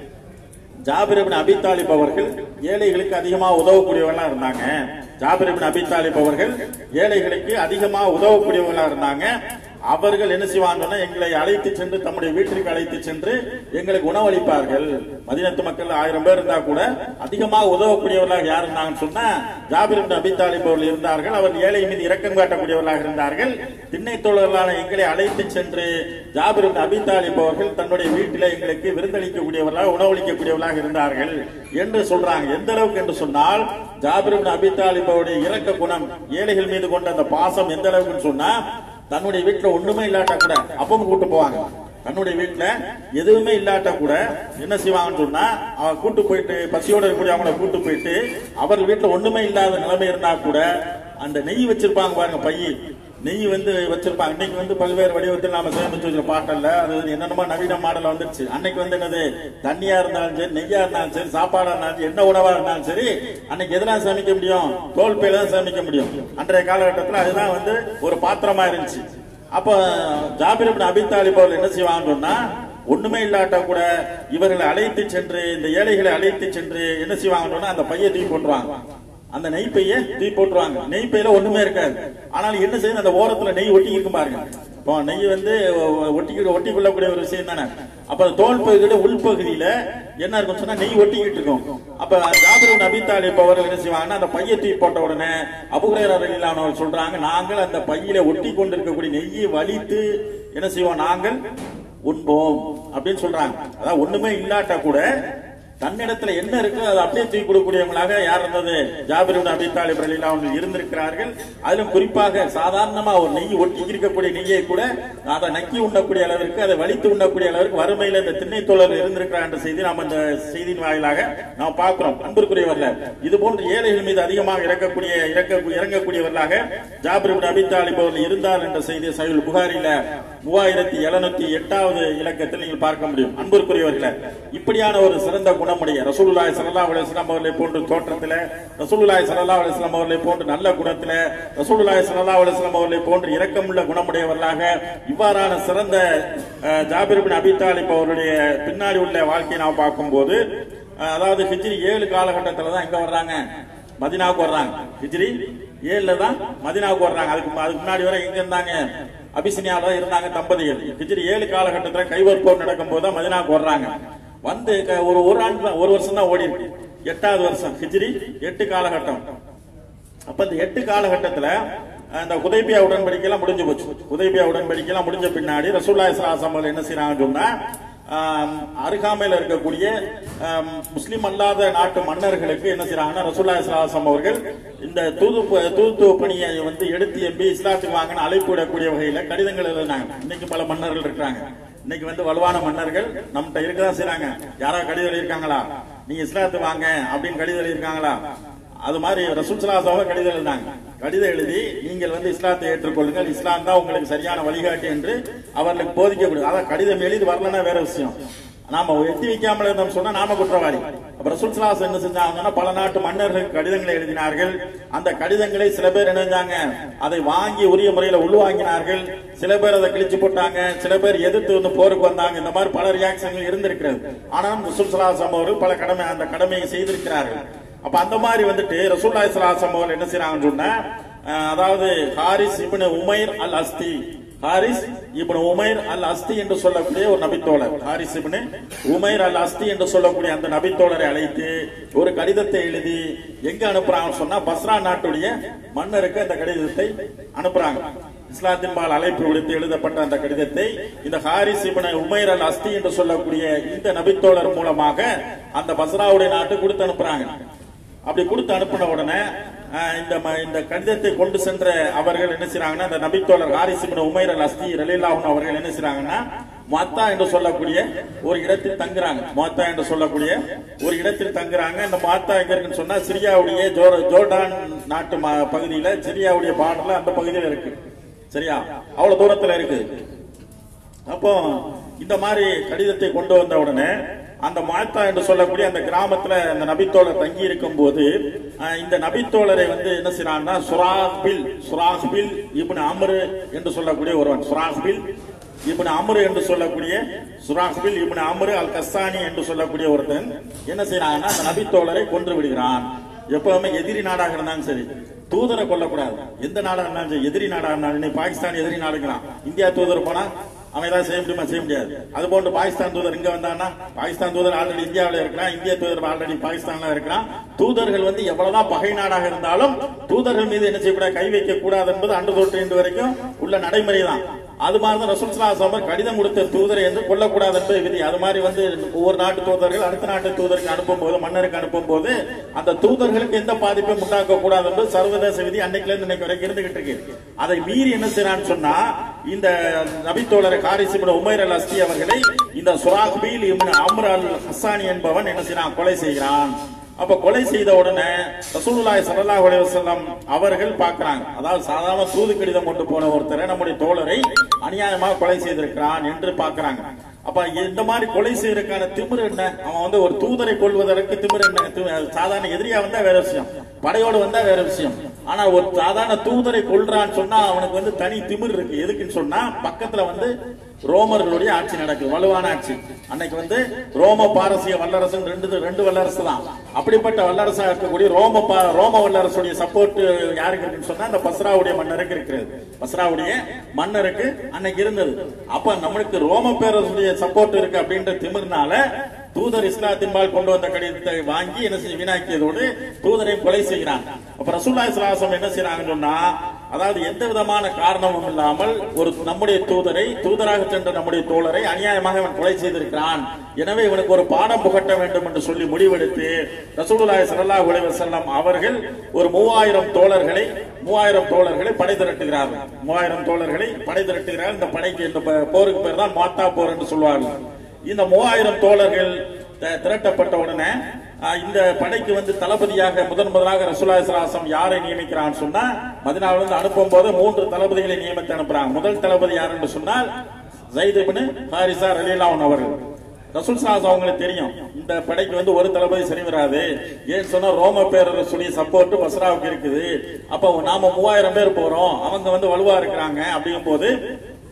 ஜாபிர் இப்னு அபி தாலிப் அவர்கள் ஏழைகளுக்கு அதிகமா உதவக்கூடியவர்களா இருந்தாங்க ஜாபிர் இப்னு அபி தாலிப் அவர்கள் ஏழைகளுக்கு அதிகமா உதவக்கூடியவர்களா இருந்தாங்க அவர்கள் என்ன செய்வாங்கன்னா எங்களை அழைத்து சென்று தம்முடைய வீட்டிற்கு அழைத்து சென்று எங்களுக்கு உணவளிப்பார்கள் மதினத்து மக்கள் ஆயிரம் பேர் இருந்தா கூட அதிகமாக உதவக்கூடியவர்களாக யார் இருந்தாங்கன்னு சொன்னா ஜாபிர் இப்னு அபி தாலிப் அவர்கள் இருந்தார்கள் அவர் ஏழை மீது இரக்கம் காட்டக்கூடியவர்களாக இருந்தார்கள் திண்ணை தோழர்களான எங்களை அழைத்து சென்று ஜாபிர் இப்னு அபி தாலிப் அவர்கள் தன்னுடைய வீட்டிலே எங்களுக்கு விருந்தளிக்கக்கூடியவர்களாக உணவளிக்கக்கூடியவர்களாக இருந்தார்கள் என்று சொல்றாங்க எந்த அளவுக்கு என்று சொன்னால் ஜாபிர் இப்னு அபி தாலிப் அவருடைய இரக்க குணம் ஏழைகள் மீது கொண்ட அந்த பாசம் எந்த அளவுக்குன்னு சொன்னா தன்னுடைய வீட்டுல ஒண்ணுமே இல்லாட்டா கூட அப்பவும் கூட்டு போவாங்க தன்னுடைய வீட்டுல எதுவுமே இல்லாட்டா கூட என்ன செய்வாங்கன்னு சொன்னா அவ கூட்டு போயிட்டு பசியோட இருக்கக்கூடிய அவங்கள கூட்டு போயிட்டு அவர் வீட்டுல ஒண்ணுமே இல்லாத நிலைமை இருந்தா கூட அந்த நெய் வச்சிருப்பாங்க பாருங்க பைய நெய் வந்து வச்சிருப்பாங்க இன்னைக்கு வந்து பல்வேறு வடிவத்தில் நாம சேமிச்சு வச்சிருக்க பாட்டல்ல அது வந்து என்னென்னமோ நவீன மாடல் வந்துருச்சு அன்னைக்கு வந்து என்னது தண்ணியா இருந்தாலும் சரி நெய்யா இருந்தாலும் சரி சாப்பாடா இருந்தாலும் சரி என்ன உணவா இருந்தாலும் சரி அன்னைக்கு எதெல்லாம் சேமிக்க முடியும் தோல் பையில தான் சேமிக்க முடியும் அன்றைய காலகட்டத்தில் அதுதான் வந்து ஒரு பாத்திரமா இருந்துச்சு அப்ப ஜாபிர் இப்னு அபி தாலிப் அவர்கள் என்ன செய்வாங்கன்னு சொன்னா ஒண்ணுமே இல்லாட்டா கூட இவர்களை அழைத்து சென்று இந்த ஏழைகளை அழைத்து சென்று என்ன செய்வாங்கன்னு சொன்னா அந்த பையை தூக்கி போட்டுருவாங்க அந்த நெய் பைய தூக்கி போட்டுருவாங்க நெய் பையில ஒண்ணுமே இருக்காது ஆனால் என்ன செய்யுது அந்த ஓரத்துல நெய் ஒட்டி இருக்கும் பாருங்க இப்போ நெய் வந்து ஒட்டி ஒட்டி கொள்ளக்கூடிய ஒரு விஷயம் தானே அப்ப அந்த தோல் பகுதியோட உள்பகுதியில என்ன இருக்கும் சொன்னா நெய் ஒட்டிக்கிட்டு இருக்கும் அப்ப ஜாபிர் நபி தாலிப் அவர்கள் என்ன செய்வாங்கன்னா அந்த பையை தூக்கி போட்ட உடனே அபுகுரேரர் சொல்றாங்க நாங்கள் அந்த பையில ஒட்டி கொண்டிருக்கக்கூடிய நெய்யை வலித்து என்ன செய்வோம் நாங்கள் உண்போம் அப்படின்னு சொல்றாங்க அதாவது ஒண்ணுமே இல்லாட்டா கூட தன்னிடத்துல என்ன இருக்கு அதை அப்படியே தூக்கி கொடுக்கக்கூடியவங்களாக யார் இருந்தது ஜாபிர் இப்னு அபி தாலிப் ரலியல்லாஹு அவர்கள் இருந்திருக்கிறார்கள் அதிலும் குறிப்பாக சாதாரணமா ஒரு நெய் ஒட்டி இருக்கக்கூடிய நெய்யை கூட அதை நக்கி உண்ணக்கூடிய அளவிற்கு அதை வலித்து உண்ணக்கூடிய அளவிற்கு வறுமையில இந்த திண்ணை தோழர் இருந்திருக்கிறார் என்ற செய்தி நாம் இந்த செய்தியின் வாயிலாக நாம் பார்க்கிறோம் அன்பிற்குரியவர்கள இது போன்ற ஏழைகள் மீது அதிகமாக இறக்கக்கூடிய இறக்க இறங்கக்கூடியவர்களாக ஜாபிர் இப்னு அபி தாலிப் அவர்கள் இருந்தார் என்ற செய்தி சஹீல் புகாரில மூவாயிரத்தி எழுநூத்தி எட்டாவது இலக்கத்தில் நீங்கள் பார்க்க முடியும் அன்பிற்குரியவர்களே இப்படியான ஒரு சிறந்த குணமுடைய ரசூலுல்லாஹி ஸல்லல்லாஹு அலைஹி வஸல்லம் அவர்களை போன்ற தோற்றத்திலே ரசூலுல்லாஹி ஸல்லல்லாஹு அலைஹி வஸல்லம் அவர்களை போன்ற நல்ல குணத்திலே ரசூலுல்லாஹி ஸல்லல்லாஹு அலைஹி வஸல்லம் அவர்களை போன்ற இரக்கமுள்ள குணமுடையவர்களாக இவ்வாறான சிறந்த அஹ், ஜாபிர் பின் அபி தாலிப் அவருடைய பின்னாடி உள்ள வாழ்க்கையை நாம் பார்க்கும்போது அஹ், அதாவது ஹிஜ்ரி ஏழு காலகட்டத்தில் தான் எங்க வர்றாங்க மதினாவுக்கு வர்றாங்க ஹிஜ்ரி ஏழுல தான் மதினாவுக்கு வர்றாங்க அதுக்கு அதுக்கு முன்னாடி வரை எங்க இருந்தாங்க அபிசினியால தான் இருந்தாங்க தம்பதிகள் ஹிஜ்ரி ஏழு காலகட்டத்தில் கைவர் போர் நடக்கும் போது தான் மதினாவுக்கு வர்றாங்க வந்து க- ஒரு ஒரு ஆண்டு தான் ஒரு வருஷம் தான் ஓடி இருக்கு எட்டாவது வருஷம் ஹிஜ்ரி எட்டு காலகட்டம் அப்ப இந்த எட்டு காலகட்டத்துல அந்த உதய்பியா உடன்படிக்கைலாம் முடிஞ்சு போச்சு உதய்பியா உடன்படிக்கைலாம் முடிஞ்ச பின்னாடி ரசூல்லா இஸ்லாசம் அவர்கள் என்ன செய்யறாங்கன்னு சொன்னா ஆம், அருகாமையில் இருக்கக்கூடிய ஆம், முஸ்லிம் அல்லாத நாட்டு மன்னர்களுக்கு என்ன செய்யறாங்கன்னா ரசூல்லா இஸ்லாசம் அவர்கள் இந்த தூது தூதுத்துவ பணியை வந்து எடுத்து எம்பி இஸ்லாத்துக்கு வாங்கின அழைப்பு விடக்கூடிய வகையில கடிதங்கள் எழுதினாங்க இன்னைக்கு பல மன்னர்கள் இருக்கிறாங்க இன்னைக்கு வந்து வலுவான மன்னர்கள் நம்மகிட்ட இருக்கதான் செய்றாங்க யாராவது கடிதம் எழுதியிருக்காங்களா நீங்க இஸ்லாத்துக்கு வாங்க அப்படின்னு கடிதம் எழுதியிருக்காங்களா அது மாதிரி ரசூல் சலாசாவை கடிதம் எழுதினாங்க கடிதம் எழுதி நீங்கள் வந்து இஸ்லாத்தை ஏற்றுக்கொள்ளுங்கள் இஸ்லாம் தான் உங்களுக்கு சரியான வழிகாட்டி என்று அவர்களுக்கு போதிக்கக்கூடிய அதான் கடிதம் எழுதி வரலன்னா வேற விஷயம் நாம எட்டி வைக்காமல் இருந்தோம் சொன்னா நாம குற்றவாளி அப்ப ரசூல் சலாஸ் என்ன செஞ்சாங்கன்னா பல நாட்டு மன்னர்களுக்கு கடிதங்களை எழுதினார்கள் அந்த கடிதங்களை சில பேர் என்ன செஞ்சாங்க அதை வாங்கி உரிய முறையில உள்வாங்கினார்கள் சில பேர் அதை கிழிச்சு போட்டாங்க சில பேர் எதிர்த்து வந்து போருக்கு வந்தாங்க இந்த மாதிரி பல ரியாக்ஷன்கள் இருந்திருக்கிறது ஆனாலும் ரசூல் சலாசம் அவர்கள் பல கடமை அந்த கடமையை செய்திருக்கிறார்கள் அப்ப அந்த மாதிரி வந்துட்டு ரசூல்லா இஸ்லாசம் அவர்கள் என்ன செய்யறாங்கன்னு சொன்னா அஹ், அதாவது ஹாரிஸ் இப்னு உமைர் அல் அஸ்தி ஹாரிஸ் இப்னு உமைர் அல் அஸ்தி என்று சொல்லக்கூடிய ஒரு நபித்தோழர் ஹாரிஸ் இப்னு உமைர் அல் அஸ்தி என்று சொல்லக்கூடிய அந்த நபித்தோழரை அழைத்து ஒரு கடிதத்தை எழுதி எங்க அனுப்புறாங்கன்னு சொன்னா பஸ்ரா நாட்டுடைய மன்னருக்கு அந்த கடிதத்தை அனுப்புறாங்க இஸ்லாத்தின் பால் அழைப்பு விடுத்து எழுதப்பட்ட அந்த கடிதத்தை இந்த ஹாரிஸ் இப்னு உமைர் அல் அஸ்தி என்று சொல்லக்கூடிய இந்த நபித்தோழர் மூலமாக அந்த பஸ்ராவுடைய நாட்டு கொடுத்து அனுப்புறாங்க அப்படி கொடுத்து அனுப்பின உடனே அஹ், இந்த ம- இந்த கடிதத்தை கொண்டு சென்ற அவர்கள் என்ன செய்றாங்கன்னா இந்த நபித்தோழர் ஹாரிஸ் இப்னு உமைர் அல் அஸ்தி ரலில்லாஹு அவர்கள் என்ன செய்றாங்கன்னா மத்தா என்று சொல்லக்கூடிய ஒரு இடத்தில் தங்குறாங்க மத்தா என்று சொல்லக்கூடிய ஒரு இடத்தில் தங்குறாங்க இந்த மாத்தா எங்க இருக்குன்னு சொன்னா சிரியாவுடைய ஜோர்- ஜோர்டான் நாட்டு ம- பகுதியில சிரியாவுடைய பார்டர்ல அந்த பகுதியில இருக்கு சரியா அவ்வளவு தூரத்துல இருக்கு அப்போ இந்த மாதிரி கடிதத்தை கொண்டு வந்த உடனே அந்த மாத்தா என்று சொல்லக்கூடிய அந்த கிராமத்துல அந்த நபித்தோழர் தங்கி இருக்கும் போது அஹ், இந்த நபித்தோழரை வந்து என்ன செய்யறான்னா சுராஹ்பில் சுராஹ்பில் இப்னு அம்ரு என்று சொல்லக்கூடிய ஒருவன் சுராஹ்பில் இப்னு அம்ரு என்று சொல்லக்கூடிய சுராஹ்பில் இப்னு அம்ரு அல் கஸ்தானி என்று சொல்லக்கூடிய ஒருத்தன் என்ன செய்யறாங்கன்னா அந்த நபித்தோழரை கொன்று விடுகிறான் எப்பவுமே எதிரி நாடாக இருந்தாலும் சரி தூதரை கொல்லக்கூடாது எந்த நாடா இருந்தாலும் சரி எதிரி நாடா இருந்தாலும் இன்னைக்கு பாகிஸ்தான் எதிரி நாடுங்கிறான் இந்தியா தூதர் போனா அவன் ஏதாவது செய்ய முடியுமா செய்ய முடியாது அது போன்று பாகிஸ்தான் தூதர் இங்க வந்தான்னா பாகிஸ்தான் தூதர் ஆல்ரெடி இந்தியாவில் இருக்கிறான் இந்திய தூதர் ஆல்ரெடி பாகிஸ்தான்ல இருக்கிறான் தூதர்கள் வந்து எவ்வளவுதான் பகை நாடாக இருந்தாலும் தூதர்கள் மீது என்ன செய்யக்கூடாது கை வைக்க கூடாது என்பது அன்று தொற்று இன்று வரைக்கும் உள்ள நடைமுறை தான் அது மாதிரி தான் ரசூல் ஸல்லல்லாஹு அலைஹி வஸல்லம் கடிதம் கொடுத்த தூதரை என்று கொல்லக்கூடாது என்பது விதி அது மாதிரி வந்து ஒவ்வொரு நாட்டு தூதர்கள் அடுத்த நாட்டு தூதருக்கு அனுப்பும் போது மன்னருக்கு அனுப்பும் போது அந்த தூதர்களுக்கு எந்த பாதிப்பும் உண்டாக்க கூடாது என்பது சர்வதேச விதி அன்னைக்குல இருந்து இன்னைக்கு வரைக்கும் இருந்துகிட்டு இருக்கு அதை மீறி என்ன செய்யறான்னு சொன்னா இந்த நபித்தோழர் காரிஸ் இப்னு உமைர் அல் அஸ்தி அவர்களை இந்த சுராக்பீல் இப்னு அம்ர் அல் ஹஸ்ஸானி என்பவன் என்ன செய்யறான் கொலை செய்கிறான் அப்ப கொலை செய்த உடனே ரசூலுல்லாஹி ஸல்லல்லாஹு அலைஹி வஸல்லம் அவர்கள் பார்க்கறாங்க அதாவது சாதாரண தூது கடிதம் கொண்டு போன ஒருத்தரை நம்முடைய தோழரை அநியாயமாக கொலை செய்திருக்கிறான் என்று பார்க்கறாங்க அப்ப இந்த மாதிரி கொலை செய்யறதுக்கான திமிரு என்ன அவன் வந்து ஒரு தூதரை கொள்வதற்கு திமிரு என்ன தி- சாதாரண எதிரியா வந்தா வேற விஷயம் படையோடு வந்தா வேற விஷயம் ஆனா ஒரு சாதாரண தூதரை கொள்றான்னு சொன்னா அவனுக்கு வந்து தனி திமிர் இருக்கு எதுக்குன்னு சொன்னா பக்கத்துல வந்து ரோமர்களுடைய ஆட்சி நடக்குது வலுவான ஆட்சி அன்னைக்கு வந்து ரோம பாரசீக வல்லரசு ரெண்டு ரெண்டு வல்லரசு தான் அப்படிப்பட்ட வல்லரசா இருக்கக்கூடிய ரோம பா- ரோம வல்லரசுடைய சப்போர்ட் யாருக்கு இருக்குன்னு சொன்னா அந்த பஸ்ராவுடைய மன்னருக்கு இருக்கிறது பஸ்ராவுடைய மன்னருக்கு அன்னைக்கு இருந்தது அப்ப நம்மளுக்கு ரோம பேரரசுடைய சப்போர்ட் இருக்கு அப்படின்ற திமிர்னால தூதர் இஸ்லாத்தின்பால் கொண்டு வந்த கடிதத்தை வாங்கி என்ன செய்ய வீணாக்கியதோடு தூதரை கொலை செய்கிறான் அப்ப ரசூல்லா இஸ்லாசம் என்ன செய்யறாங்கன்னு சொன்னா அதாவது எந்த விதமான காரணமும் இல்லாமல் ஒரு நம்முடைய தூதரை தூதராக சென்ற நம்முடைய தோழரை அநியாயமாக இவன் கொலை செய்திருக்கிறான் எனவே இவனுக்கு ஒரு பாடம் புகட்ட வேண்டும் என்று சொல்லி முடிவெடுத்து ரசூலுல்லாஹி ஸல்லல்லாஹு அலைஹி வஸல்லம் அவர்கள் ஒரு மூவாயிரம் தோழர்களை மூவாயிரம் தோழர்களை படை திரட்டுகிறார்கள் மூவாயிரம் தோழர்களை படை திரட்டுகிறார்கள் இந்த படைக்கு இந்த ப- போருக்கு பேர் தான் மாத்தா போர் என்று சொல்வார்கள் இந்த மூவாயிரம் தோழர்கள் த- திரட்டப்பட்ட உடனே ஆஹ், இந்த படைக்கு வந்து தளபதியாக முதன் முதலாக ரசூலா இஸ்லாசம் யாரை நியமிக்கிறான்னு சொன்னா மதினாவில இருந்து அனுப்பும் போது மூன்று தளபதிகளை நியமித்து அனுப்புறாங்க முதல் தளபதி யார் என்று சொன்னால் ஜைத் இப்னு ஹாரிசா ரலியல்லாஹு அவர்கள் ரசூல் சாஸ் அவங்களுக்கு தெரியும் இந்த படைக்கு வந்து ஒரு தளபதி சரி வராது ஏன்னு சொன்னா ரோம பேரரசுடைய சப்போர்ட் பஸ்ராவுக்கு இருக்குது அப்போ நாம மூவாயிரம் பேர் போறோம் அவங்க வந்து வலுவா இருக்கிறாங்க அப்படிங்கும் போது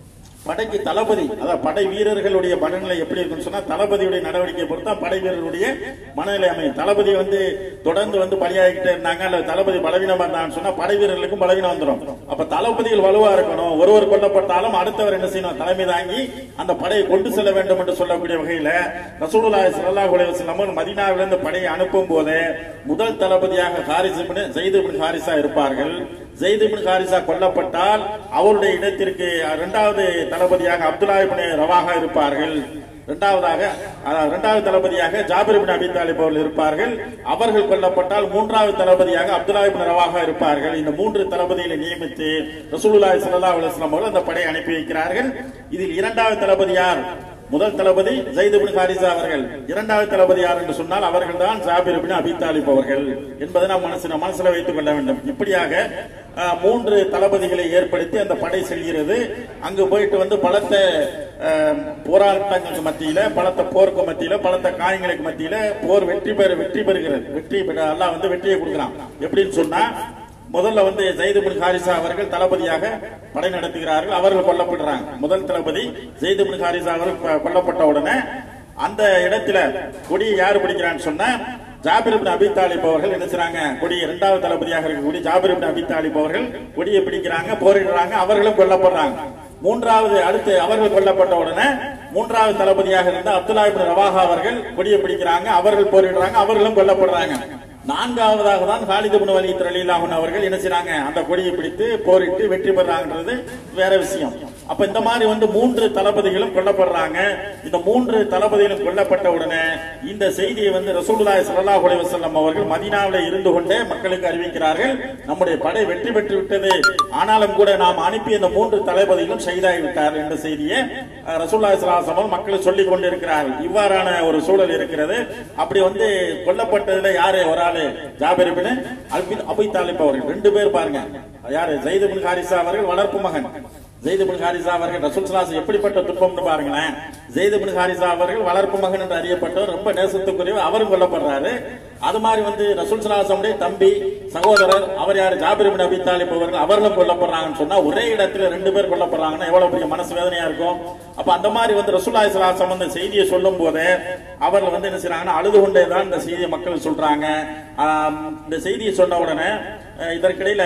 படைக்கு தளபதி அதாவது படை வீரர்களுடைய மனநிலை எப்படி இருக்குன்னு சொன்னா தளபதியுடைய நடவடிக்கை பொறுத்தா படை வீரர்களுடைய மனநிலை அமையும் தளபதி வந்து தொடர்ந்து வந்து பலியாகிட்டே இருந்தாங்க அல்ல தளபதி பலவீனமா இருந்தாங்கன்னு சொன்னா படை வீரர்களுக்கும் பலவீனம் வந்துடும் அப்ப தளபதிகள் வலுவா இருக்கணும் ஒருவர் கொல்லப்பட்டாலும் அடுத்தவர் என்ன செய்யணும் தலைமை தாங்கி அந்த படையை கொண்டு செல்ல வேண்டும் என்று சொல்லக்கூடிய வகையில ரசூலுல்லாஹி ஸல்லல்லாஹு அலைஹி வஸல்லம் மதீனாவிலிருந்து படையை அனுப்பும் போது முதல் தளபதியாக ஹாரிஸ் இப்னு ஸைத் இப்னு ஹாரிஸா இருப்பார்கள் ஜெயித் இப்னு ஹாரிஸா கொல்லப்பட்டால் அவருடைய இடத்திற்கு இரண்டாவது தளபதியாக அப்துல்லா இப்னு ரவாஹா இருப்பார்கள் இரண்டாவதாக அதாவது இரண்டாவது தளபதியாக ஜாபிர் இப்னு அபி தாலிப் அவர்கள் இருப்பார்கள் அவர்கள் கொல்லப்பட்டால் மூன்றாவது தளபதியாக அப்துல்லா இப்னு ரவாஹா இருப்பார்கள் இந்த மூன்று தளபதிகளை நியமித்து ரசூலுல்லாஹி ஸல்லல்லாஹு அலைஹி வஸல்லம் அவர்கள் அந்த படையை அனுப்பி வைக்கிறார்கள் இதில் இரண்டாவது தளபதி யார் முதல் தளபதி ஜெயித் இப்னு ஹாரிஸா அவர்கள் இரண்டாவது தளபதி யார் என்று சொன்னால் அவர்கள் தான் ஜாபிர் இப்னு அபி தாலிப் அவர்கள் என்பதை நாம் மனசில் மனசில் வைத்துக் கொள்ள வேண்டும் இப்படியாக அஹ், மூன்று தளபதிகளை ஏற்படுத்தி அந்த படை செல்கிறது அங்கு போயிட்டு வந்து பலத்த அஹ், போராட்டங்களுக்கு மத்தியில பலத்த போருக்கு மத்தியில பலத்த காயங்களுக்கு மத்தியில போர் வெற்றி பெற வெற்றி பெறுகிறது வெற்றி பெற அல்லாஹ் வந்து வெற்றியை கொடுக்கிறான் எப்படின்னு சொன்னா முதல்ல வந்து ஜெயிது பின் ஹாரிசா அவர்கள் தளபதியாக படை நடத்துகிறார்கள் அவர்கள் கொல்லப்படுறாங்க முதல் தளபதி ஜெயிது பின் ஹாரிசா அவர்கள் கொ- கொல்லப்பட்ட உடனே அந்த இடத்துல கொடியை யார் பிடிக்கிறான்னு சொன்னா ஜாபிர் இப்னு அபி தாலிப் அவர்கள் என்ன செய்றாங்க கொடி இரண்டாவது தளபதியாக இருக்கக்கூடிய ஜாபிர் இப்னு அபி தாலிப் அவர்கள் கொடியை பிடிக்கிறாங்க போரிடுறாங்க அவர்களும் கொல்லப்படுறாங்க மூன்றாவது அடுத்து அவர்கள் கொல்லப்பட்ட உடனே மூன்றாவது தளபதியாக இருந்த அப்துல்லா இப்னு ரவாஹா அவர்கள் கொடியை பிடிக்கிறாங்க அவர்கள் போரிடுறாங்க அவர்களும் கொல்லப்படுறாங்க நான்காவதாக தான் ஹாலித் இப்னு வலீத் ரலியல்லாஹு அன்ஹு அவர்கள் என்ன செய்றாங்க அந்த கொடியை பிடித்து போரிட்டு வெற்றி பெறாங்கன்றது வேற விஷயம் அப்ப இந்த மாதிரி வந்து மூன்று தளபதிகளும் கொல்லப்படுறாங்க இந்த மூன்று தளபதிகளும் கொல்லப்பட்ட உடனே இந்த செய்தியை வந்து ரசூலுல்லாஹி ஸல்லல்லாஹு அலைஹி வஸல்லம் அவர்கள் மதீனாவில் இருந்து கொண்டே மக்களுக்கு அறிவிக்கிறார்கள் நம்முடைய படை வெற்றி பெற்று விட்டது ஆனாலும் கூட நாம் அனுப்பிய இந்த மூன்று தளபதிகளும் ஷஹீதாகி விட்டார் என்ற செய்தியை அஹ், ரசூலுல்லாஹி ஸல்லல்லாஹு அலைஹி வஸல்லம் மக்கள் சொல்லிக் கொண்டிருக்கிறார்கள் இவ்வாறான ஒரு சூழல் இருக்கிறது அப்படி வந்து கொல்லப்பட்டதுல யாரு ஒரு ஆளு ஜாபிர் இப்னு அல்பின் அபி தாலிப் அவர்கள் ரெண்டு பேர் பாருங்க யாரு ஜெயித் இப்னு ஹாரிஸா அவர்கள் வளர்ப்பு மகன் ஜெயித் இப்னு ஹாரிஸா அவர்கள் ரசூல் ஸல்லல்லாஹு எப்படிப்பட்ட துன்பம்னு பாருங்களேன் ஜெயித் இப்னு ஹாரிஸா அவர்கள் வளர்ப்பு மகன் என்று அறியப்பட்டவர் ரொம்ப நேசத்துக்குரியவர் அவரும் கொல்லப்படுறாரு அது மாதிரி வந்து ரசூல் ஸல்லல்லாஹு தம்பி சகோதரர் அவர் யார் ஜாபிர் இப்னு அபி தாலிப் அவர்கள் அவர்களும் கொல்லப்படுறாங்கன்னு சொன்னா ஒரே இடத்துல ரெண்டு பேர் கொல்லப்படுறாங்கன்னா எவ்வளவு பெரிய மனசு வேதனையா இருக்கும் அப்ப அந்த மாதிரி வந்து ரசூலுல்லாஹி ஸல்லல்லாஹு அலைஹி வஸல்லம் இந்த செய்தியை சொல்லும் போது அவர்கள் வந்து என்ன செய்றாங்கன்னா அழுது கொண்டே தான் இந்த செய்தியை மக்கள் சொல்றாங்க ஆம், இந்த செய்தியை சொன்ன உடனே அஹ், இதற்கிடையில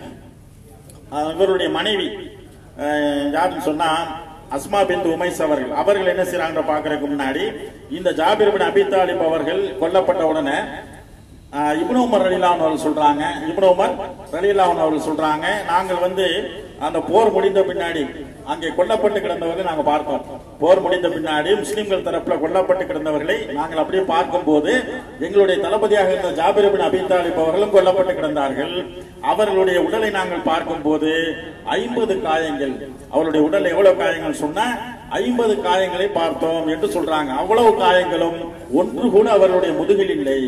அஹ், இவருடைய மனைவி அஹ், யாருன்னு சொன்னா அஸ்மா பிந்து உமைஸ் அவர்கள் அவர்கள் என்ன செய்றாங்க பாக்குறதுக்கு முன்னாடி இந்த ஜாபிர் பின் அபி தாலிப் அவர்கள் கொல்லப்பட்ட உடனே அஹ், இப்னு உமர் ரலிலான் அவர்கள் சொல்றாங்க இப்னு உமர் ரலிலான் அவர்கள் சொல்றாங்க நாங்கள் வந்து அந்த போர் முடிந்த பின்னாடி அங்கே கொல்லப்பட்டு கிடந்தவர்களை நாங்க பார்த்தோம் போர் முடிந்த பின்னாடி முஸ்லிம்கள் தரப்புல கொல்லப்பட்டு கிடந்தவர்களை நாங்கள் அப்படியே பார்க்கும்போது எங்களுடைய தளபதியாக இருந்த ஜாபிர் பின் அபி தாலிப் அவர்களும் கொல்லப்பட்டு கிடந்தார்கள் அவர்களுடைய உடலை நாங்கள் பார்க்கும்போது ஐம்பது காயங்கள் அவருடைய உடல் எவ்வளவு காயங்கள் சொன்னா ஐம்பது காயங்களை பார்த்தோம் என்று சொல்றாங்க அவ்வளவு காயங்களும் ஒன்று கூட அவர்களுடைய முதுகில் இல்லை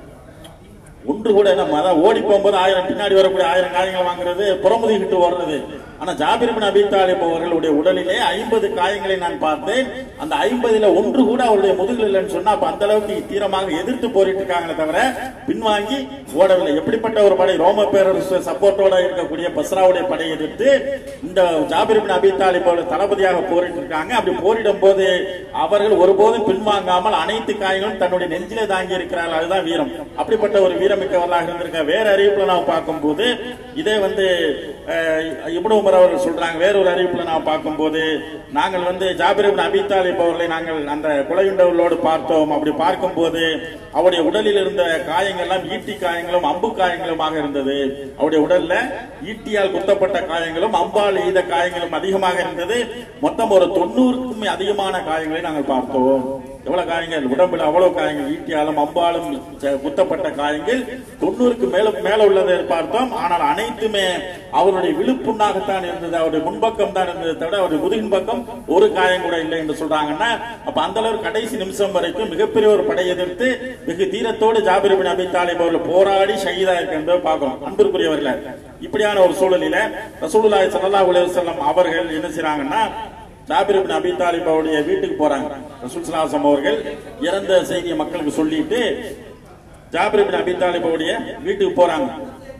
ஒன்று கூட நம்ம அதான் ஓடி போகும்போது ஆயிரம் பின்னாடி வரக்கூடிய ஆயிரம் காயங்கள் வாங்குறது புறமுதுகிட்டு ஓடுறது ஆனா ஜாபிர் பின் அபி தாலிப் அவர்களுடைய உடலிலே ஐம்பது காயங்களை நான் பார்த்தேன் அந்த ஐம்பதுல ஒன்று கூட அவருடைய முதுகில் இல்லைன்னு சொன்னா அப்ப அந்த அளவுக்கு தீரமாக எதிர்த்து போரிட்டு இருக்காங்களே தவிர பின்வாங்கி ஓடவில்லை எப்படிப்பட்ட ஒரு படை ரோம பேரரசு சப்போர்ட்டோட இருக்கக்கூடிய பஸ்ராவுடைய படையை எதிர்த்து இந்த ஜாபிர் பின் அபி தாலிப் அவர்கள் தளபதியாக போரிட்டு இருக்காங்க அப்படி போரிடும் போது அவர்கள் ஒருபோதும் பின்வாங்காமல் அனைத்து காயங்களும் தன்னுடைய நெஞ்சிலே தாங்கி இருக்கிறார்கள் அதுதான் வீரம் அப்படிப்பட்ட ஒரு வீரமிக்கவர்களாக இருந்திருக்க வேற அறிவிப்புல நாம் பார்க்கும்போது இதே வந்து அஹ், இப்னு உமர் அவர்கள் சொல்றாங்க வேற ஒரு அறிவிப்புல நாம் பார்க்கும்போது நாங்கள் வந்து ஜாபிர் இப்னு அபி தாலிப் அவர்களை நாங்கள் அந்த கொலையுண்டவர்களோடு பார்த்தோம் அப்படி பார்க்கும்போது அவருடைய உடலில் இருந்த காயங்கள்லாம் ஈட்டி காயங்களும் அம்பு காயங்களுமாக இருந்தது அவருடைய உடல்ல ஈட்டியால் குத்தப்பட்ட காயங்களும் அம்பால் எய்த காயங்களும் அதிகமாக இருந்தது மொத்தம் ஒரு தொண்ணூறுக்கும் அதிகமான காயங்களை நாங்கள் பார்த்தோம் எவ்வளவு காயங்கள் உடம்புல அவ்வளவு காயங்கள் ஈட்டியாலும் அம்பாலும் ச- குத்தப்பட்ட காயங்கள் தொண்ணூறுக்கு மேல மேல உள்ளதை பார்த்தோம் ஆனால் அனைத்துமே அவருடைய விழுப்புண்ணாகத்தான் இருந்தது அவருடைய முன்பக்கம் தான் இருந்தது தவிர அவருடைய முதுகின் பக்கம் ஒரு காயம் கூட இல்லை என்று சொல்றாங்கன்னா அப்ப அந்த அளவு கடைசி நிமிஷம் வரைக்கும் மிகப்பெரிய ஒரு படை எதிர்த்து வெகு தீரத்தோடு ஜாபிர் பின் அபி தாலிப் அவர்கள் போராடி ஷஹீதா இருக்கின்றதை பார்க்கிறோம் அன்பிற்குரியவர்களே இப்படியான ஒரு சூழலில ரசூலுல்லாஹி ஸல்லல்லாஹு அலைஹி வஸல்லம் அவர்கள் என்ன செய்றாங்கன்னா ஜாபிர் இப்னு அபி தாலிப் அவருடைய வீட்டுக்கு போறாங்க ரசூல் ஸல்லல்லாஹு அலைஹி வஸல்லம் அவர்கள் இறந்த செய்தியை மக்களுக்கு சொல்லிட்டு ஜாபிர் இப்னு அபி தாலிப் அவருடைய வீட்டுக்கு போறாங்க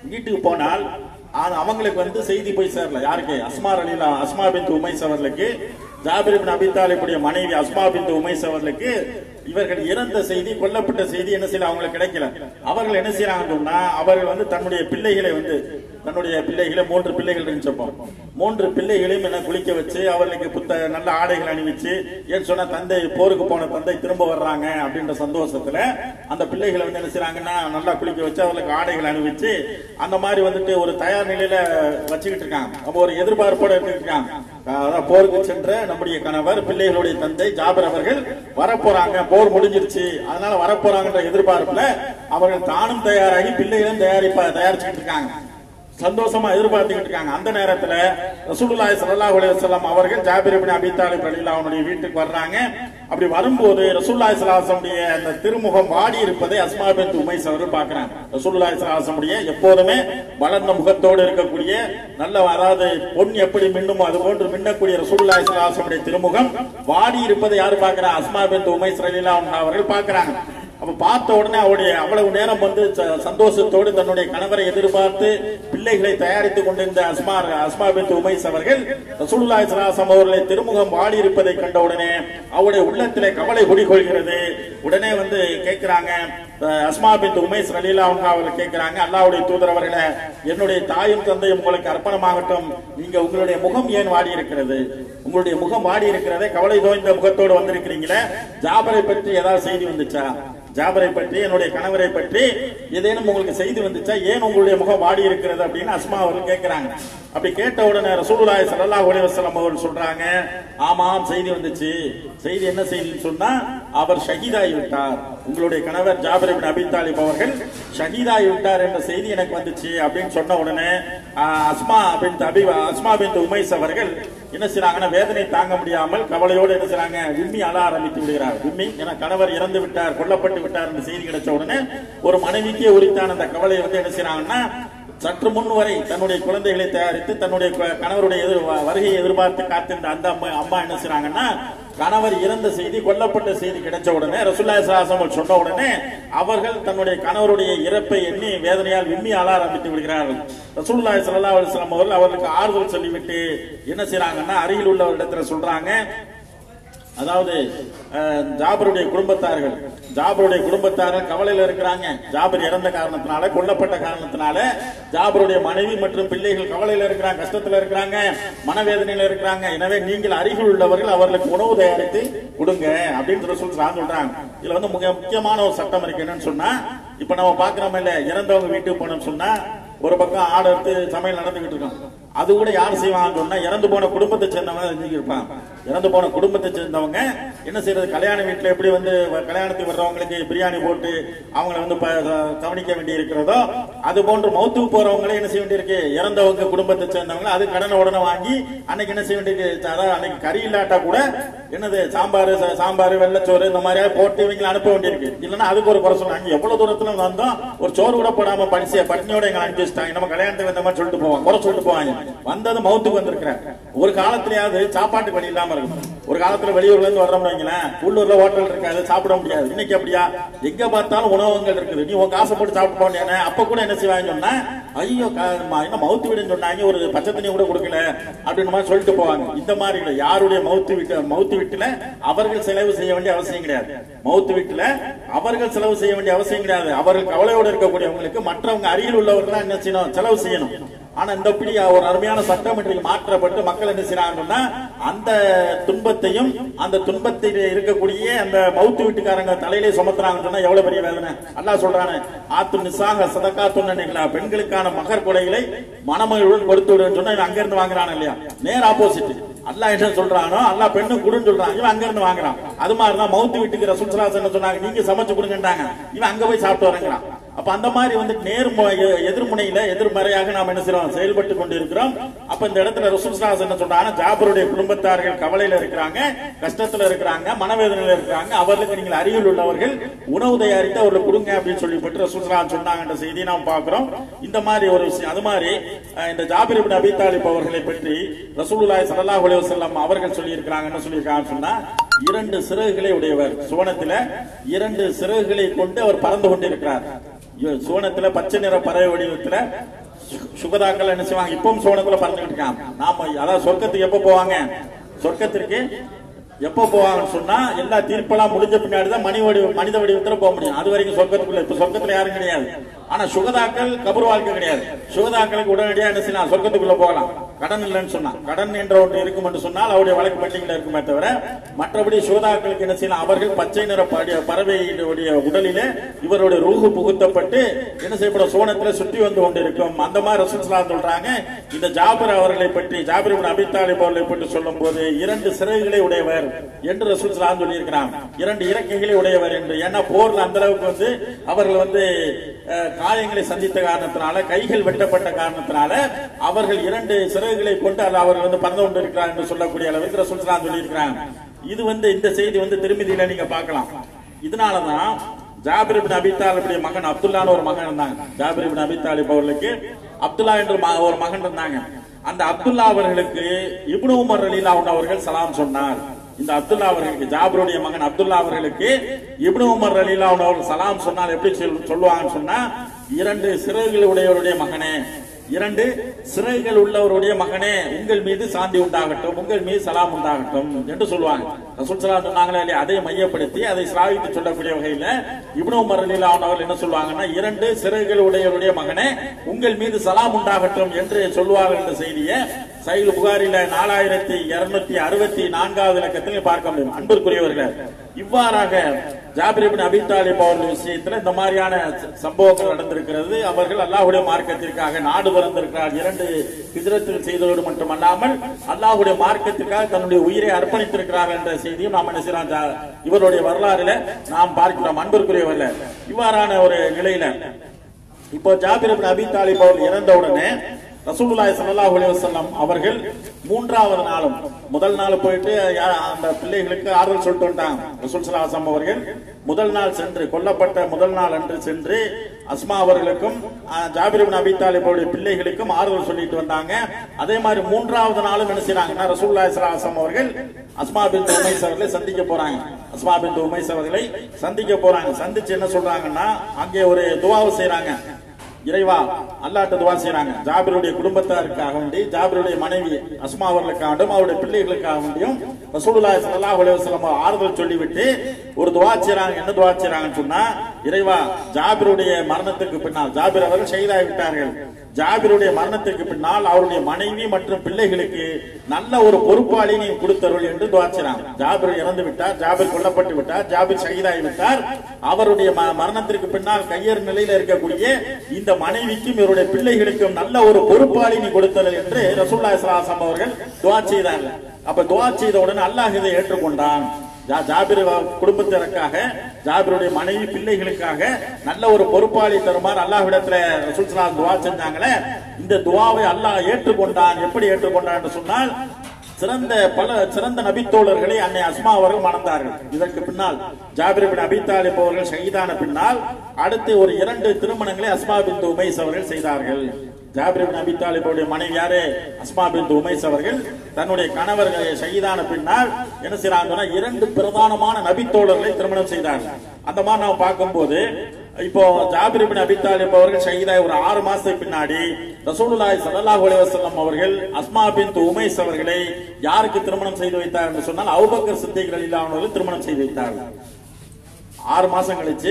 வீட்டுக்கு போனால் ஆனா அவங்களுக்கு வந்து செய்தி போய் சேரல யாருக்கு அஸ்மா அலிலா அஸ்மா பின் உமைஸ் அவர்களுக்கு ஜாபிர் பின் அபி தாலிபுடைய மனைவி அஸ்மா பின் உமைஸ் அவர்களுக்கு இவர்கள் இறந்த செய்தி கொல்லப்பட்ட செய்தி என்ன செய்யல அவங்களுக்கு கிடைக்கல அவர்கள் என்ன செய்யறாங்கன்னு சொன்னா அவர்கள் வந்து தன்னுடைய பிள்ளைகளை வந்து தன்னுடைய பிள்ளைகளை மூன்று பிள்ளைகள் இருந்துச்சப்போ மூன்று பிள்ளைகளையும் என்ன குளிக்க வச்சு அவர்களுக்கு புத்த நல்ல ஆடைகள் அணிவிச்சு ஏன்னு சொன்னா தந்தை போருக்கு போன தந்தை திரும்ப வர்றாங்க அப்படின்ற சந்தோஷத்துல அந்த பிள்ளைகளை வந்து என்ன செய்றாங்கன்னா நல்லா குளிக்க வச்சு அவர்களுக்கு ஆடைகள் அணிவிச்சு அந்த மாதிரி வந்துட்டு ஒரு தயார் நிலையில வச்சுக்கிட்டு இருக்காங்க அப்போ ஒரு எதிர்பார்ப்போட இருந்துட்டு இருக்காங்க அதான் போருக்கு சென்ற நம்முடைய கணவர் பிள்ளைகளுடைய தந்தை ஜாபர் அவர்கள் வரப்போறாங்க போர் முடிஞ்சிருச்சு அதனால வரப்போறாங்கன்ற எதிர்பார்ப்புல அவர்கள் தானும் தயாராகி பிள்ளைகளும் தயாரிப்பா தயாரிச்சுக்கிட்டு இருக்காங்க சந்தோஷமா எதிர்பார்த்துக்கிட்டு இருக்காங்க அந்த நேரத்துல ரசூலுல்லாஹி ஸல்லல்லாஹு அலைஹி வஸல்லம் அவர்கள் ஜாபிர் இப்னு அபி தாலிப் ரலியல்லாஹு அவனுடைய வீட்டுக்கு வர்றாங்க அப்படி வரும்போது ரசூலுல்லாஹி ஸல்லல்லாஹு அலைஹி வஸல்லம் அந்த திருமுகம் வாடி இருப்பதை அஸ்மா பின்த் உமைஸ் அவர்கள் பார்க்கறாங்க ரசூலுல்லாஹி ஸல்லல்லாஹு அலைஹி வஸல்லம் எப்போதுமே வளர்ந்த முகத்தோடு இருக்கக்கூடிய நல்ல அதாவது பொன் எப்படி மின்னுமோ அது போன்று மின்னக்கூடிய ரசூலுல்லாஹி ஸல்லல்லாஹு அலைஹி வஸல்லம் திருமுகம் வாடி இருப்பதை யார் பார்க்கறா அஸ்மா பின்த் உமைஸ் ரலியல்லாஹு அன்ஹா அவர்கள் பார்க்கறாங்க அப்ப பார்த்த உடனே அவருடைய அவ்வளவு நேரம் வந்து ச- சந்தோஷத்தோடு தன்னுடைய கணவரை எதிர்பார்த்து பிள்ளைகளை தயாரித்துக் கொண்டிருந்த அஸ்மா அஸ்மா பின் உமைஸ் அவர்கள் ரசூலுல்லாஹி ஸல்லல்லாஹு அலைஹி வஸல்லம் அவர்களை திருமுகம் வாடி இருப்பதை கண்ட உடனே அவருடைய உள்ளத்திலே கவலை குடிகொள்கிறது உடனே வந்து கேட்கிறாங்க அஹ், அஸ்மா பின் உமைஸ் ரலீலா அவங்க அவர்கள் கேட்கிறாங்க அல்லாஹ்வுடைய தூதர் அவர்களே என்னுடைய தாயும் தந்தையும் உங்களுக்கு அர்ப்பணமாகட்டும் நீங்க உங்களுடைய முகம் ஏன் வாடி இருக்கிறது உங்களுடைய முகம் வாடி இருக்கிறதே கவலை தோய்ந்த முகத்தோடு வந்திருக்கிறீங்களே ஜாபரை பற்றி ஏதாவது செய்தி வந்துச்சா ஜாபரை பற்றி என்னுடைய கணவரை பற்றி ஏதேனும் உங்களுக்கு செய்தி வந்துச்சா ஏன் உங்களுடைய முகம் வாடி இருக்கிறது அப்படின்னு அஸ்மா அவர்கள் கேட்கிறாங்க அப்படி கேட்ட உடனே ரசூலுல்லாஹி ஸல்லல்லாஹு அலைஹி வஸல்லம் அவர்கள் சொல்றாங்க ஆமாம் செய்தி வந்துச்சு செய்தி என்ன செய்தின்னு சொன்னா அவர் ஷஹீதாகி விட்டார் உங்களுடைய கணவர் ஜாபர் இப்னு அபி தாலிப் அவர்கள் ஷஹீதாகி விட்டார் என்ற செய்தி எனக்கு வந்துச்சு அப்படின்னு சொன்ன உடனே ஆஹ், அஸ்மா பின் அபி அஸ்மா பின் உமைஸ் அவர்கள் என்ன செய்றாங்கன்னா வேதனை தாங்க முடியாமல் கவலையோடு என்ன செய்றாங்க விம்மி அழ ஆரம்பித்து விடுகிறார் விம்மி என கணவர் இறந்து விட்டார் கொல்லப்பட்டு விட்டார் என்ற செய்தி கிடைச்ச உடனே ஒரு மனைவிக்கே உரித்தான அந்த கவலையை வந்து என்ன செய்றாங்கன்னா சற்று முன் வரை தன்னுடைய குழந்தைகளை தயாரித்து தன்னுடைய கு- கணவருடைய எதிர் வருகையை எதிர்பார்த்து காத்திருந்த அந்த அம்மா அம்மா என்ன செய்றாங்கன்னா கணவர் இறந்த செய்தி கொல்லப்பட்ட செய்தி கிடைச்ச உடனே ரசூல்லா சாசம் சொன்ன உடனே அவர்கள் தன்னுடைய கணவருடைய இறப்பை எண்ணி வேதனையால் விம்மி அழ ஆரம்பித்து விடுகிறார்கள் ரசூலுல்லாஹி ஸல்லல்லாஹு அலைஹி வஸல்லம் அவர்கள் அவர்களுக்கு ஆறுதல் சொல்லிவிட்டு என்ன செய்றாங்கன்னா அருகில் உள்ள இடத்துல சொல்றாங்க அதாவது அஹ், ஜாபருடைய குடும்பத்தார்கள் ஜாபருடைய குடும்பத்தார்கள் கவலையில இருக்கிறாங்க ஜாபர் இறந்த காரணத்தினால கொல்லப்பட்ட காரணத்தினால ஜாபருடைய மனைவி மற்றும் பிள்ளைகள் கவலையில இருக்கிறாங்க கஷ்டத்துல இருக்கிறாங்க மனவேதனையில இருக்கிறாங்க எனவே நீங்கள் அருகில் உள்ளவர்கள் அவர்களுக்கு உணவு தயாரித்து கொடுங்க அப்படின்னு சொல்லி சொல்றாங்க சொல்றாங்க இதுல வந்து மிக முக்கியமான ஒரு சட்டம் இருக்கு என்னன்னு சொன்னா இப்ப நம்ம பாக்குறோம் இல்ல இறந்தவங்க வீட்டுக்கு போனோம்னு சொன்னா ஒரு பக்கம் ஆடு எடுத்து சமையல் நடந்துகிட்டு இருக்கோம் அது கூட யார் செய்வாங்கன்னு சொன்னா இறந்து போன குடும்பத்தை சேர்ந்தவங்க செஞ்சுட்டு இருப்பாங்க இறந்து போன குடும்பத்தை சேர்ந்தவங்க என்ன செய்யறது கல்யாண வீட்டுல எப்படி வந்து வ- கல்யாணத்துக்கு வர்றவங்களுக்கு பிரியாணி போட்டு அவங்கள வந்து ப- கவனிக்க வேண்டி இருக்கிறதோ அது போன்று மௌத்துக்கு போறவங்களே என்ன செய்ய வேண்டியிருக்கு இறந்தவங்க குடும்பத்தை சேர்ந்தவங்க அது கடனை உடனே வாங்கி அன்னைக்கு என்ன செய்ய வேண்டியிருக்கு அதாவது அன்னைக்கு கறி இல்லாட்டா கூட என்னது சாம்பார் ச- சாம்பார் வெள்ளச்சோறு இந்த மாதிரியா போட்டு இவங்களை அனுப்ப வேண்டியிருக்கு இல்லைன்னா அதுக்கு ஒரு குறை சொன்னாங்க எவ்வளவு தூரத்துல வந்தோம் ஒரு சோறு கூட போடாம படிச்சு பட்னியோட எங்களை அனுப்பி வச்சுட்டாங்க நம்ம கல்யாணத்துக்கு வந்த மாதிரி சொல்லிட்டு போவாங்க குறை சொல்லிட்டு போவாங்க வந்தது மௌத்துக்கு வந்திருக்கிறேன் ஒரு காலத்திலயாவது சாப்பாட்டுக்கு வழி இல்லாம இருக்கும் ஒரு காலத்துல வெளியூர்ல இருந்து வர்றோம்னு வைங்களேன் உள்ளூர்ல ஹோட்டல் இருக்காது சாப்பிட முடியாது இன்னைக்கு அப்படியா எங்க பார்த்தாலும் உணவகங்கள் இருக்குது நீ உன் காசை போட்டு சாப்பிட்டு போனேன் அப்ப கூட என்ன செய்வாங்க சொன்னா ஐயோ கா- ம- என்ன மவுத்து வீடுன்னு சொன்னாங்க ஒரு பச்சை தண்ணி கூட கொடுக்கல அப்படின்னு மாதிரி சொல்லிட்டு போவாங்க இந்த மாதிரி இல்ல யாருடைய மவுத்து வீட்டு மவுத்து வீட்டுல அவர்கள் செலவு செய்ய வேண்டிய அவசியம் கிடையாது மவுத்து வீட்டுல அவர்கள் செலவு செய்ய வேண்டிய அவசியம் கிடையாது அவர்கள் கவலையோடு இருக்கக்கூடியவங்களுக்கு மற்றவங்க அருகில் உள்ளவர்கள் தான் என்ன செய்யணும் செலவு செய்யணும் ஆனா இந்த இப்படி ஒரு அருமையான சட்டம் இன்றைக்கு மாற்றப்பட்டு மக்கள் என்ன செய்யறாங்கன்னா அந்த துன்பத்தையும் அந்த துன்பத்தில் இருக்கக்கூடிய அந்த மவுத்து வீட்டுக்காரங்க தலையிலே சுமத்துறாங்கன்னு சொன்னா எவ்வளவு பெரிய வேதனை அல்லாஹ் சொல்றானே ஆத்து நிசாக சதக்கா துண்ணீங்களா பெண்களுக்கான மகர் கொடைகளை மணமகளுடன் கொடுத்து விடுன்னு சொன்னா இவன் அங்க இருந்து வாங்குறான் இல்லையா நேர் ஆப்போசிட் அல்லாஹ் என்ன சொல்றானோ அல்லாஹ் பெண்ணு கொடுன்னு சொல்றான் இவன் அங்க இருந்து வாங்குறான் அது மாதிரிதான் மவுத்து வீட்டுக்கு ரசூல் ஸல்லல்லாஹு அலைஹி சொன்னாங்க நீங்க சமைச்சு கொடுங்கன்றாங்க இவன் அங்க போய் சாப்பிட்டு வரங்கிறான் அப்ப அந்த மாதிரி வந்து நேர் எதிர்முனையில எதிர்மறையாக நாம் என்ன செய்றோம் செயல்பட்டு கொண்டிருக்கிறோம் அப்ப இந்த இடத்துல ரசூல் ஸல்லல்லாஹு அலைஹி என்ன சொல்றாங்க ஜாபருடைய குடும்பத்தார்கள் கவலையில இருக்கிறாங்க கஷ்டத்துல இருக்கிறாங்க மனவேதனையில இருக்கிறாங்க அவர்களுக்கு நீங்கள் அருகில் உள்ளவர்கள் உணவு தயாரித்து அவர்களுக்கு கொடுங்க அப்படின்னு சொல்லிப்பட்டு ரசூல் ஸல்லல்லாஹு அலைஹி சொன்னாங்கன்ற செய்தியை நாம் பார்க்கிறோம் இந்த மாதிரி ஒரு விஷயம் அது மாதிரி அஹ், இந்த ஜாபிர் இப்னு அபி தாலிப் அவர்களை பற்றி ரசூலுல்லாஹி ஸல்லல்லாஹு அலைஹி வஸல்லம் அவர்கள் சொல்லி இருக்கிறாங்க என்ன சொல்லியிருக்காங்கன்னு சொன்னா இரண்டு சிறகுகளை உடையவர் சுவனத்தில இரண்டு சிறகுகளை கொண்டு அவர் பறந்து கொண்டிருக்கிறார் இ- சோனத்துல பச்சை நிற பறவை வடிவத்துல சு- சுகதாக்கள் என்ன செய்வாங்க இப்பவும் சோனத்துல பறந்துகிட்டு இருக்காங்க நாம அதாவது சொர்க்கத்துக்கு எப்ப போவாங்க சொர்க்கத்திற்கு எப்போ போவாங்கன்னு சொன்னா எல்லா தீர்ப்பெல்லாம் முடிஞ்ச பின்னாடி தான் மணி வடி மனித வடிவத்துல போக முடியும் அது வரைக்கும் சொர்க்கத்துக்குள்ள இப்ப சொர்க்கத்துல யாரும் கிடையாது ஆனா சுகதாக்கள் கபர் வாழ்க்கை கிடையாது சுகதாக்களுக்கு உடனடியா என்ன செய்யலாம் சொர்க்கத்துக்குள்ள போகலாம் கடன் இல்லைன்னு சொன்னா கடன் என்ற ஒன்று இருக்கும் என்று சொன்னால் அவருடைய வழக்கு பெட்டிகள் இருக்குமே தவிர மற்றபடி சுகதாக்களுக்கு என்ன செய்யலாம் அவர்கள் பச்சை நிற படி- பறவையினுடைய உடலிலே இவருடைய ரூஹு புகுத்தப்பட்டு என்ன செய்யப்படும் சோனத்துல சுற்றி வந்து கொண்டிருக்கும் அந்த மாதிரி ரசூலுல்லாஹ் சொல்றாங்க இந்த ஜாபிர் அவர்களை பற்றி ஜாபிர் இப்னு அபி தாலிப் அவர்களை பற்றி சொல்லும் போது இரண்டு சிறகுகளை உடையவர் என்று ரசூலுல்லாஹ் சொல்லி இருக்கிறான் இரண்டு இறக்கைகளை உடையவர் என்று ஏன்னா போர்ல அந்த அளவுக்கு வந்து அவர்கள் வந்து அஹ், காயங்களை சந்தித்த காரணத்தினால கைகள் வெட்டப்பட்ட காரணத்தினால அவர்கள் இரண்டு சிறகுகளை கொண்டு அது அவர்கள் வந்து பறந்து கொண்டிருக்கிறார் என்று சொல்லக்கூடிய அளவுக்கு ரசூலுல்லாஹ் சொல்லி இருக்கிறாங்க இது வந்து இந்த செய்தி வந்து திருமதியில நீங்க பார்க்கலாம் இதனாலதான் ஜாபிர் இப்னு அபி தாலிபுடைய மகன் அப்துல்லான்னு ஒரு மகன் இருந்தாங்க ஜாபிர் இப்னு அபி தாலிப் அவர்களுக்கு அப்துல்லா என்று ம- ஒரு மகன் இருந்தாங்க அந்த அப்துல்லா அவர்களுக்கு இப்னு உமர் ரலியல்லாஹு அவர்கள் சலாம் சொன்னார் இந்த அப்துல்லா அவர்களுக்கு ஜாபிருடைய மகன் அப்துல்லா அவர்களுக்கு இப்னு உமர் ரலியல்லாஹு அவர்கள் சலாம் சொன்னால் எப்படி சொல்- சொல்லுவாங்கன்னு சொன்னா இரண்டு சிறகுகள் உடையவருடைய மகனே இரண்டு சிறைகள் உள்ளவருடைய மகனே உங்கள் மீது சாந்தி உண்டாகட்டும் உங்கள் மீது சலாம் உண்டாகட்டும் என்று சொல்லுவாங்க ரசூல் ஸல்லல்லாஹு சொன்னாங்களே இல்லையா அதை மையப்படுத்தி அதை ஸ்லாவித்து சொல்லக்கூடிய வகையில இப்னு உமர் ரலியல்லாஹு அவர்கள் என்ன சொல்லுவாங்கன்னா இரண்டு சிறைகள் உடையவருடைய மகனே உங்கள் மீது சலாம் உண்டாகட்டும் என்று சொல்லுவார்கள் என்ற செய்தியை சைல் புகாரில நாலாயிரத்தி இருநூத்தி அறுபத்தி நான்காவது இலக்கத்தில் பார்க்க முடியும் அன்பிற்குரியவர்களே இவ்வாறாக ஜாபிர் இப்னு அபி தாலிப் அவர்கள் விஷயத்துல இந்த மாதிரியான ச- சம்பவங்கள் நடந்திருக்கிறது அவர்கள் அல்லாஹ்வுடைய மார்க்கத்திற்காக நாடு பிறந்திருக்கிறார் இரண்டு ஹிஜ்ரத்தில் செய்ததோடு மட்டுமல்லாமல் அல்லாஹ்வுடைய மார்க்கத்திற்காக தன்னுடைய உயிரை அர்ப்பணித்திருக்கிறார் என்ற செய்தியும் நாம் என்ன செய்யலாம் ஜா- இவருடைய வரலாறுல நாம் பார்க்கிறோம் அன்பிற்குரியவர்கள இவ்வாறான ஒரு நிலையில இப்போ ஜாபிர் இப்னு அபி தாலிப் அவர்கள் இறந்த உடனே ரசூலுல்லாஹி ஸல்லல்லாஹு அலைஹி வஸல்லம் அவர்கள் மூன்றாவது நாளும் முதல் நாள் போயிட்டு யா- அந்த பிள்ளைகளுக்கு ஆறுதல் சொல்லிட்டு வந்தாங்க ரசூல் ஸல்லல்லாஹு அலைஹி வஸல்லம் அவர்கள் முதல் நாள் சென்று கொல்லப்பட்ட முதல் நாள் அன்று சென்று அஸ்மா அவர்களுக்கும் ஆ, ஜாபிர் இப்னு அபி தாலிப் அவருடைய பிள்ளைகளுக்கும் ஆறுதல் சொல்லிட்டு வந்தாங்க அதே மாதிரி மூன்றாவது நாளும் என்ன செய்றாங்கன்னா ரசூலுல்லாஹி ஸல்லல்லாஹு அலைஹி வஸல்லம் அவர்கள் அஸ்மா பின் உமைஸ் அவர்களை சந்திக்க போறாங்க அஸ்மா பின் உமைஸ் அவர்களை சந்திக்க போறாங்க சந்திச்சு என்ன சொல்றாங்கன்னா அங்கே ஒரு துவாவை செய்றாங்க இறைவா அல்லாட்ட துவா செய்றாங்க ஜாபிருடைய குடும்பத்தாருக்காக வேண்டி ஜாபிருடைய மனைவி அஸ்மா அவர்களுக்காக வேண்டியும் அவருடைய பிள்ளைகளுக்காக வேண்டியும் ரசூலுல்லாஹி ஸல்லல்லாஹு அலைஹி வஸல்லம் ஆறுதல் சொல்லிவிட்டு ஒரு துவா செய்றாங்க என்ன துவா செய்றாங்கன்னு சொன்னா இறைவா ஜாபிருடைய மரணத்துக்கு பின்னால் ஜாபிர் அவர்கள் ஷஹீதாகி விட்டார்கள் ஜாபிருடைய மரணத்திற்கு பின்னால் அவருடைய மனைவி மற்றும் பிள்ளைகளுக்கு நல்ல ஒரு பொறுப்பாளி நீ கொடுத்தருள் என்று துவா செய்றாங்க ஜாபிர் இறந்து விட்டார் ஜாபிர் கொல்லப்பட்டு விட்டார் ஜாபிர் ஷஹீதாகி விட்டார் அவருடைய ம- மரணத்திற்கு பின்னால் கையேறு நிலையில இருக்கக்கூடிய இந்த மனைவிக்கும் இவருடைய பிள்ளைகளுக்கும் நல்ல ஒரு பொறுப்பாளி நீ கொடுத்தருள் என்று ரசூலுல்லாஹி ஸல்லல்லாஹு அலைஹி வஸல்லம் அவர்கள் துவா செய்தார்கள் அப்ப துவா செய்த உடனே அல்லாஹ் இதை ஏற்றுக்கொண்டான் ஜா- ஜாபிர் குடும்பத்தினருக்காக ஜாபிருடைய மனைவி பிள்ளைகளுக்காக நல்ல ஒரு பொறுப்பாளி தருமாறு அல்லாஹ்விடத்துல ரசூல் ஸல்லல்லாஹு அலைஹி வஸல்லம் துவா செஞ்சாங்களே இந்த துவாவை அல்லாஹ் ஏற்றுக்கொண்டான் எப்படி ஏற்றுக்கொண்டான் என்று சொன்னால் சிறந்த பல சிறந்த நபித்தோழர்களை அன்னை அஸ்மா அவர்கள் மணந்தார்கள் இதற்கு பின்னால் ஜாபிர் பின் அபி தாலிப் அவர்கள் ஷஹீதான பின்னால் அடுத்து ஒரு இரண்டு திருமணங்களை அஸ்மா பின் உமைஸ் அவர்கள் செய்தார்கள் ஜாபிர் பின் அபி தாலிப் அவருடைய மனைவி யாரு அஸ்மா பின் உமைஸ் அவர்கள் தன்னுடைய கணவர்கள் ஷஹீதான பின்னால் என்ன செய்யறாங்கன்னா இரண்டு பிரதானமான நபித்தோழர்களை திருமணம் செய்தார்கள் அந்த மாதிரி நாம் பார்க்கும்போது இப்போ ஜாபிர் இப்னு அபி தாலிப் அவர்கள் ஷஹீதாய் ஒரு ஆறு மாசத்துக்கு பின்னாடி ரசூலுல்லாஹி ஸல்லல்லாஹு அலைஹி வஸல்லம் அவர்கள் அஸ்மா பின்த் உமைஸ் அவர்களை யாருக்கு திருமணம் செய்து வைத்தார் என்று சொன்னால் அபூபக்கர் சித்திக் ரலியல்லாஹு அன்ஹு அவர்கள் திருமணம் செய்து வைத்தார்கள் ஆறு மாசம் கழிச்சு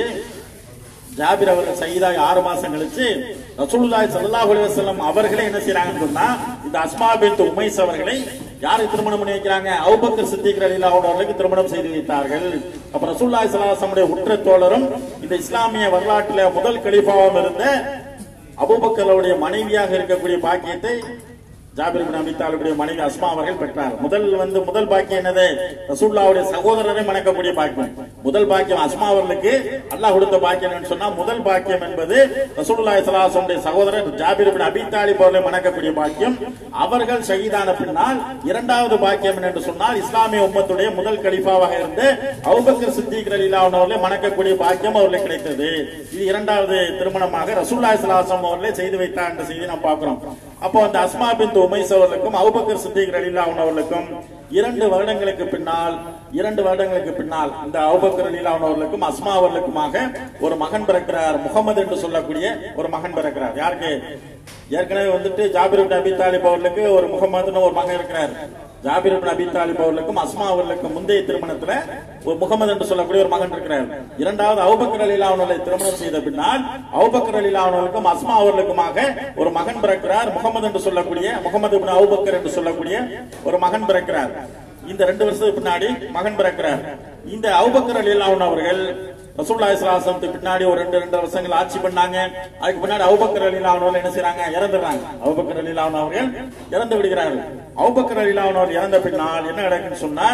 ஜாபிர் அவர்கள் சைதாய் ஆறு மாசம் கழிச்சு ரசூலுல்லாஹி ஸல்லல்லாஹு அலைஹி வஸல்லம் அவர்களே என்ன செய்றாங்கன்னு சொன்னா இந்த அஸ்மா பின்த் உமைஸ் அவர்களை யாருக்கு திருமணம் பண்ணி வைக்கிறாங்க அபூபக்கர் சித்திக் ரலியல்லாஹு அன்ஹு அவர்களுக்கு திருமணம் செய்து வைத்தார்கள் அப்ப ரசூலுல்லாஹி ஸல்லல்லாஹு அலைஹி வஸல்லம் உற்ற தோழரும் இந்த இஸ்லாமிய வரலாற்றில முதல் கலீஃபாவும் இருந்த அபூபக்கருடைய மனைவியாக இருக்கக்கூடிய பாக்கியத்தை ஜாபிர் பின் அபி தாலிபுடைய மனைவி அஸ்மா அவர்கள் பெற்றார் முதல் வந்து முதல் பாக்கியம் என்னது ரசூல்லாவுடைய சகோதரரை மணக்கக்கூடிய பாக்கியம் முதல் பாக்கியம் அஸ்மா அவர்களுக்கு அல்லாஹ் கொடுத்த பாக்கியம் என்னன்னு சொன்னா முதல் பாக்கியம் என்பது ரசூலுல்லாஹி ஸல்லல்லாஹு அலைஹி வஸல்லம் சகோதரர் ஜாபிர் பின் அபி தாலிப் அவர்களை மணக்கக்கூடிய பாக்கியம் அவர்கள் ஷஹீதான பின்னால் இரண்டாவது பாக்கியம் என்று சொன்னால் இஸ்லாமிய உம்மத்துடைய முதல் கலிஃபாவாக இருந்து அபூபக்கர் சித்திக் ரலியல்லாஹு அன்ஹு அவர்களை மணக்கக்கூடிய பாக்கியம் அவர்களுக்கு கிடைத்தது இது இரண்டாவது திருமணமாக ரசூலுல்லாஹி ஸல்லல்லாஹு அலைஹி வஸல்லம் அவர்களே செய்து வைத்தார் என்ற செய்தி நாம் பார்க்கிறோம் அப்போ அந்த அஸ்மா பின் உமைஸ் அவர்களுக்கும் அவுபக்கர் சித்திக் ரலில்லாஹு அவர்களுக்கும் இரண்டு வருடங்களுக்கு பின்னால் இரண்டு வருடங்களுக்கு பின்னால் இந்த அவுபக்கர் ரலில்லாஹு அவர்களுக்கும் அஸ்மா அவர்களுக்குமாக ஒரு மகன் பிறக்கிறார் முகமது என்று சொல்லக்கூடிய ஒரு மகன் பிறக்கிறார் யாருக்கு ஏற்கனவே வந்துட்டு ஜாபிர் இப்னு அபி தாலிப் அவர்களுக்கு ஒரு முகமதுன்னு ஒரு மகன் இருக்கிறார் ஜாபிர் இப்னு அபி தாலிப் அவர்களுக்கும் அஸ்மா அவர்களுக்கும் முந்தைய திருமணத்துல ஒரு முகமது என்று சொல்லக்கூடிய ஒரு மகன் இருக்கிறார் இரண்டாவது அவுபக்கர் அலிலா அவர்களை திருமணம் செய்த பின்னால் அவுபக்கர் அலிலா அவர்களுக்கும் அஸ்மா அவர்களுக்குமாக ஒரு மகன் பிறக்கிறார் முகமது என்று சொல்லக்கூடிய முகமது இப்னு அவுபக்கர் என்று சொல்லக்கூடிய ஒரு மகன் பிறக்கிறார் இந்த ரெண்டு வருஷத்துக்கு பின்னாடி மகன் பிறக்கிறார் இந்த அவுபக்கர் அலிலா அவர்கள் ரசூல்லா இஸ்லாசத்துக்கு பின்னாடி ஒரு ரெண்டு ரெண்டு வருஷங்கள் ஆட்சி பண்ணாங்க அதுக்கு பின்னாடி அவுபக்கர் அலிலா அவர்கள் என்ன செய்றாங்க இறந்துடுறாங்க அவுபக்கர் அலிலா அவர்கள் இறந்து விடுகிறார்கள் அவுபக்கர் அலிலா அவர்கள் இறந்த பின்னால் என்ன நடக்குன்னு சொன்னா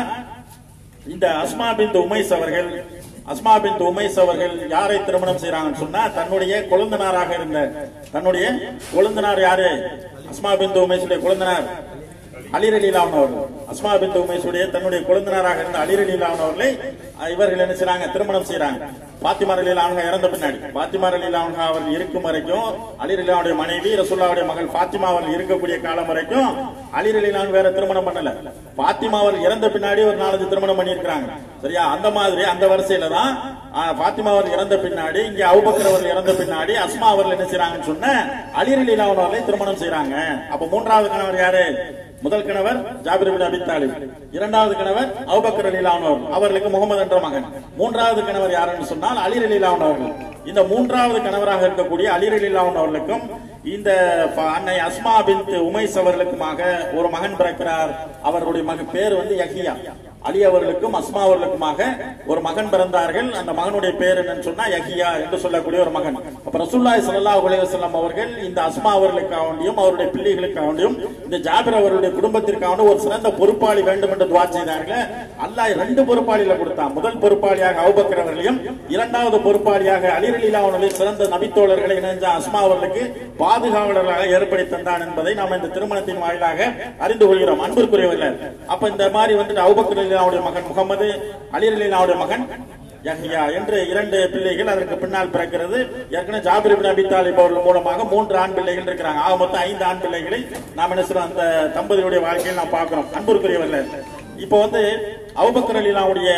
இந்த அஸ்மா பின் உமைஸ் அவர்கள் அஸ்மா பின் உமைஸ் அவர்கள் யாரை திருமணம் செய்றாங்கன்னு சொன்னா தன்னுடைய கொழுந்தனாராக இருந்த தன்னுடைய கொழுந்தனார் யாரு அஸ்மா பின் உமைஸுடைய கொழுந்தனார் அலிரலீலாவன் அவர்கள் அஸ்மா பின் உமைஸுடைய தன்னுடைய கொழுந்தனாராக இருந்த அலிரலீலாவன் அவர்களை அஹ், இவர்கள் என்ன செய்றாங்க திருமணம் செய்றாங்க பாத்திமா ரலீலா அவங்க இறந்த பின்னாடி பாத்திமா ரலீலா அவங்க அவர்கள் இருக்கும் வரைக்கும் அலிரலீலாவுடைய மனைவி ரசூல்லாவுடைய மகள் பாத்திமா அவர்கள் இருக்கக்கூடிய காலம் வரைக்கும் அலிரலீலான் வேற திருமணம் பண்ணல பாத்திமா அவர்கள் இறந்த பின்னாடி ஒரு நாலஞ்சு திருமணம் பண்ணியிருக்கிறாங்க சரியா அந்த மாதிரி அந்த வரிசையில தான் ஆஹ், பாத்திமா அவர்கள் இறந்த பின்னாடி இங்க அவுபக்கர் அவர்கள் இறந்த பின்னாடி அஸ்மா அவர்கள் என்ன செய்றாங்கன்னு சொன்ன அலிரலீலா அவர்களை திருமணம் செய்றாங்க அப்ப மூன்றாவது கணவர் யாரு முதல் கணவர் ஜாபிர் பின் அபி தாலிப் இரண்டாவது கணவர் அபூபக்கர் ரலியல்லாஹு அன்ஹு அவர்களுக்கு முகமது என்ற மகன் மூன்றாவது கணவர் யாருன்னு சொன்னால் அலி ரலியல்லாஹு அன்ஹு அவர்கள் இந்த மூன்றாவது கணவராக இருக்கக்கூடிய அலி ரலியல்லாஹு அன்ஹு அவர்களுக்கும் இந்த ப- அன்னை அஸ்மா பின் உமைஸ் அவர்களுக்குமாக ஒரு மகன் பிறக்கிறார் அவர்களுடைய மகன் பேர் வந்து யஹியா அலி அவர்களுக்கும் அஸ்மா அவர்களுக்குமாக ஒரு மகன் பிறந்தார்கள் அந்த மகனுடைய பேர் என்னன்னு சொன்னா யஹியா என்று சொல்லக்கூடிய ஒரு மகன் அப்ப ரசூலுல்லாஹி ஸல்லல்லாஹு அலைஹி வஸல்லம் அவர்கள் இந்த அஸ்மா அவர்களுக்காகவும் அவருடைய பிள்ளைகளுக்காகவும் இந்த ஜாபிர் அவருடைய குடும்பத்திற்காகவும் ஒரு சிறந்த பொறுப்பாளி வேண்டும் என்று துவா செய்தார்கள் அல்லாஹ் ரெண்டு பொறுப்பாளிகளை கொடுத்தான் முதல் பொறுப்பாளியாக அபூபக்கர் அவர்களையும் இரண்டாவது பொறுப்பாளியாக அலி ரலியல்லாஹு அன்ஹு சிறந்த நபித்தோழர்களை இணைஞ்ச அஸ்மா அவர்களுக்கு பாதுகாவலர்களாக ஏற்படுத்தி தந்தான் என்பதை நாம் இந்த திருமணத்தின் வாயிலாக அறிந்து கொள்கிறோம் அன்பிற்குரியவர்கள் அப்ப இந்த மாதிரி வந்துட்டு அபூபக்கர் ரலியல்லாஹுடைய மகன் முகமது அலி ரலியல்லாஹுடைய மகன் யஹ்யா என்று இரண்டு பிள்ளைகள் அதற்கு பின்னால் பிறக்கிறது ஏற்கனவே ஜாபிர் இப்னு அபி தாலிப் அவர்கள் மூலமாக மூன்று ஆண் பிள்ளைகள் இருக்கிறாங்க ஆக மொத்தம் ஐந்து ஆண் பிள்ளைகளை நாம் என்ன சொல்றோம் அந்த தம்பதியுடைய வாழ்க்கையில் நாம் பார்க்கிறோம் அன்பிற்குரியவர்கள் இப்போ வந்து அபூபக்கர் அலிலாவுடைய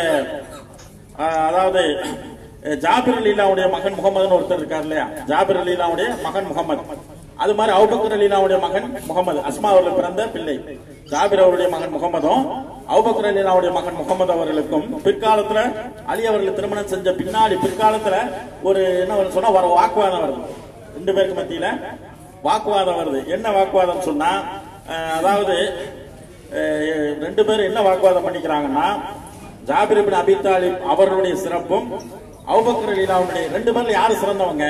அதாவது அஹ், ஜாபிர் அலிலாவுடைய மகன் முகமதுன்னு ஒருத்தர் இருக்கார் இல்லையா ஜாபிர் அலிலாவுடைய மகன் முகமது அது மாதிரி அவுபக்கர் அலிலாவுடைய மகன் முகமது அஸ்மா அவர்கள் பிறந்த பிள்ளை ஜாபிர் அவருடைய மகன் முகமதும் அவுபக்கர் அலிலாவுடைய மகன் முகமது அவர்களுக்கும் பிற்காலத்துல அலி அவர்கள் திருமணம் செஞ்ச பின்னாடி பிற்காலத்துல ஒரு என்ன வருது சொன்னா ஒரு வாக்குவாதம் வருது ரெண்டு பேருக்கு மத்தியில வாக்குவாதம் வருது என்ன வாக்குவாதம் சொன்னா அஹ், அதாவது அஹ், ரெண்டு பேரும் என்ன வாக்குவாதம் பண்ணிக்கிறாங்கன்னா ஜாபிர் இப்னு அபி தாலிப் அவர்களுடைய சிறப்பும் அவுபக்கர் அலிலாவுடைய ரெண்டு பேர்ல யாரு சிறந்தவங்க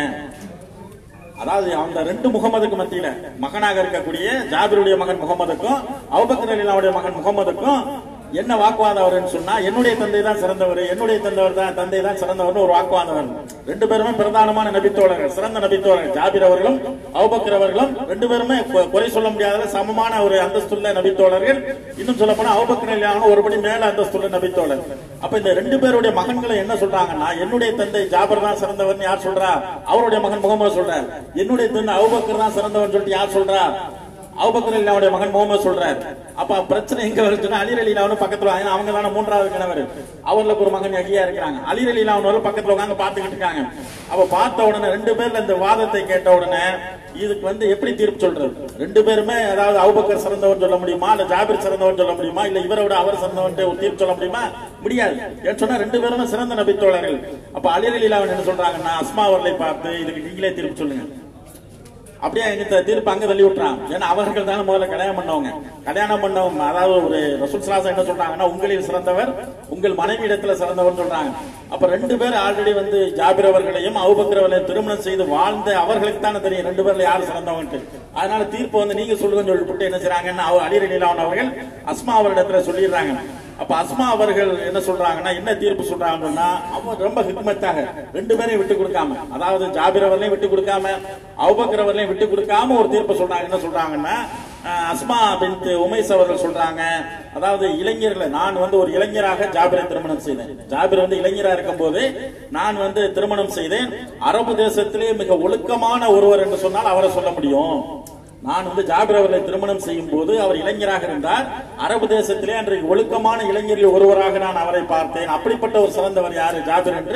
அதாவது அந்த ரெண்டு முகமதுக்கு மத்தியில மகனாக இருக்கக்கூடிய ஜாபிருடைய மகன் முகமதுக்கும் அவுபக்கர் அலிலாவுடைய மகன் முகமதுக்கும் என்ன வாக்குவாதம் வரும்னு சொன்னா என்னுடைய தந்தை தான் சிறந்தவர் என்னுடைய தந்தைவர் தான் தந்தை தான் சிறந்தவர்னு ஒரு வாக்குவாதம் வரும் ரெண்டு பேருமே பிரதானமான நபித்தோழர்கள் சிறந்த நபித்தோழர்கள் ஜாபிர் அவர்களும் அவுபக்கர் அவர்களும் ரெண்டு பேருமே கு- குறை சொல்ல முடியாத சமமான ஒரு அந்தஸ்துள்ள நபித்தோழர்கள் இன்னும் சொல்ல போனா அவுபக்கர் அலிலான ஒருபடி மேல அந்தஸ்துள்ள நபித்தோழர் அப்ப இந்த ரெண்டு பேருடைய மகன்களை என்ன சொல்றாங்கன்னா என்னுடைய தந்தை ஜாபர் தான் சிறந்தவர்னு யார் சொல்றா அவருடைய மகன் முகமது சொல்றார் என்னுடைய தந்தை அவுபக்கர் தான் சிறந்தவன் சொல்லிட்டு யார் சொல்றா அவுபக்கர் அலிலாவுடைய மகன் முகமது சொல்றார் அப்ப பிரச்சனை எங்க வருதுன்னா அலி அலிலாவும் பக்கத்துல வாங்க அவங்க தானே மூன்றாவது கணவர் அவர்களுக்கு ஒரு மகன் யகியா இருக்கிறாங்க அலி அலிலாவும் பக்கத்துல உட்காந்து பாத்துக்கிட்டு இருக்காங்க அப்ப பார்த்த உடனே ரெண்டு பேர்ல இந்த வாதத்தை கேட்ட உடனே இதுக்கு வந்து எப்படி தீர்ப்பு சொல்றது ரெண்டு பேருமே அதாவது அவுபக்கர் சிறந்தவன் சொல்ல முடியுமா இல்ல ஜாபிர் சிறந்தவன் சொல்ல முடியுமா இல்ல இவரை விட அவர் சிறந்தவன் ஒரு தீர்ப்பு சொல்ல முடியுமா முடியாது ஏன்னு சொன்னா ரெண்டு பேருமே சிறந்த நபித்தோழர்கள் அப்ப அலி அலிலாவன் என்ன சொல்றாங்கன்னா அஸ்மா அவர்களை பார்த்து இதுக்கு நீங்களே தீர்ப்பு சொல்லுங்க அப்படியே எங்க தீர்ப்பு அங்க தள்ளி விட்டுறான் ஏன்னா அவர்கள் தானே முதல்ல கல்யாணம் பண்ணவங்க கல்யாணம் பண்ணவங்க அதாவது ஒரு ரசூல் சலாசம் என்ன சொல்றாங்கன்னா உங்களில் சிறந்தவர் உங்கள் மனைவி இடத்துல சிறந்தவர் சொல்றாங்க அப்ப ரெண்டு பேர் ஆல்ரெடி வந்து ஜாபிர் அவர்களையும் அவுபக்கர் அவர்களையும் திருமணம் செய்து வாழ்ந்த அவர்களுக்கு தானே தெரியும் ரெண்டு பேர்ல யார் சிறந்தவன்ட்டு அதனால தீர்ப்பு வந்து நீங்க சொல்லுங்கன்னு சொல்லிட்டு என்ன செய்றாங்கன்னா அவர் அலி ரலீலாவன் அவர்கள் அஸ்மா அவரிடத்துல சொல்லிடுறாங்க அப்ப அஸ்மா அவர்கள் என்ன சொல்றாங்கன்னா என்ன தீர்ப்பு சொல்றாங்கன்னா அவங்க ரொம்ப ஹிக்மத்தாக ரெண்டு பேரையும் விட்டு கொடுக்காம அதாவது ஜாபிர் அவர்களையும் விட்டு கொடுக்காம அவுபக்கர் அவர்களையும் விட்டு கொடுக்காம ஒரு தீர்ப்பு சொல்றாங்க என்ன சொல்றாங்கன்னா அஹ், அஸ்மா பின்த் உமைஸ் அவர்கள் சொல்றாங்க அதாவது இளைஞர்களை நான் வந்து ஒரு இளைஞராக ஜாபிரை திருமணம் செய்தேன் ஜாபிர் வந்து இளைஞரா இருக்கும்போது நான் வந்து திருமணம் செய்தேன் அரபு தேசத்திலே மிக ஒழுக்கமான ஒருவர் என்று சொன்னால் அவரை சொல்ல முடியும் நான் வந்து ஜாபிர் அவர்களை திருமணம் செய்யும் போது அவர் இளைஞராக இருந்தார் அரபு தேசத்திலே அன்றைக்கு ஒழுக்கமான இளைஞரில் ஒருவராக நான் அவரை பார்த்தேன் அப்படிப்பட்ட ஒரு சிறந்தவர் யாரு ஜாபிர் என்று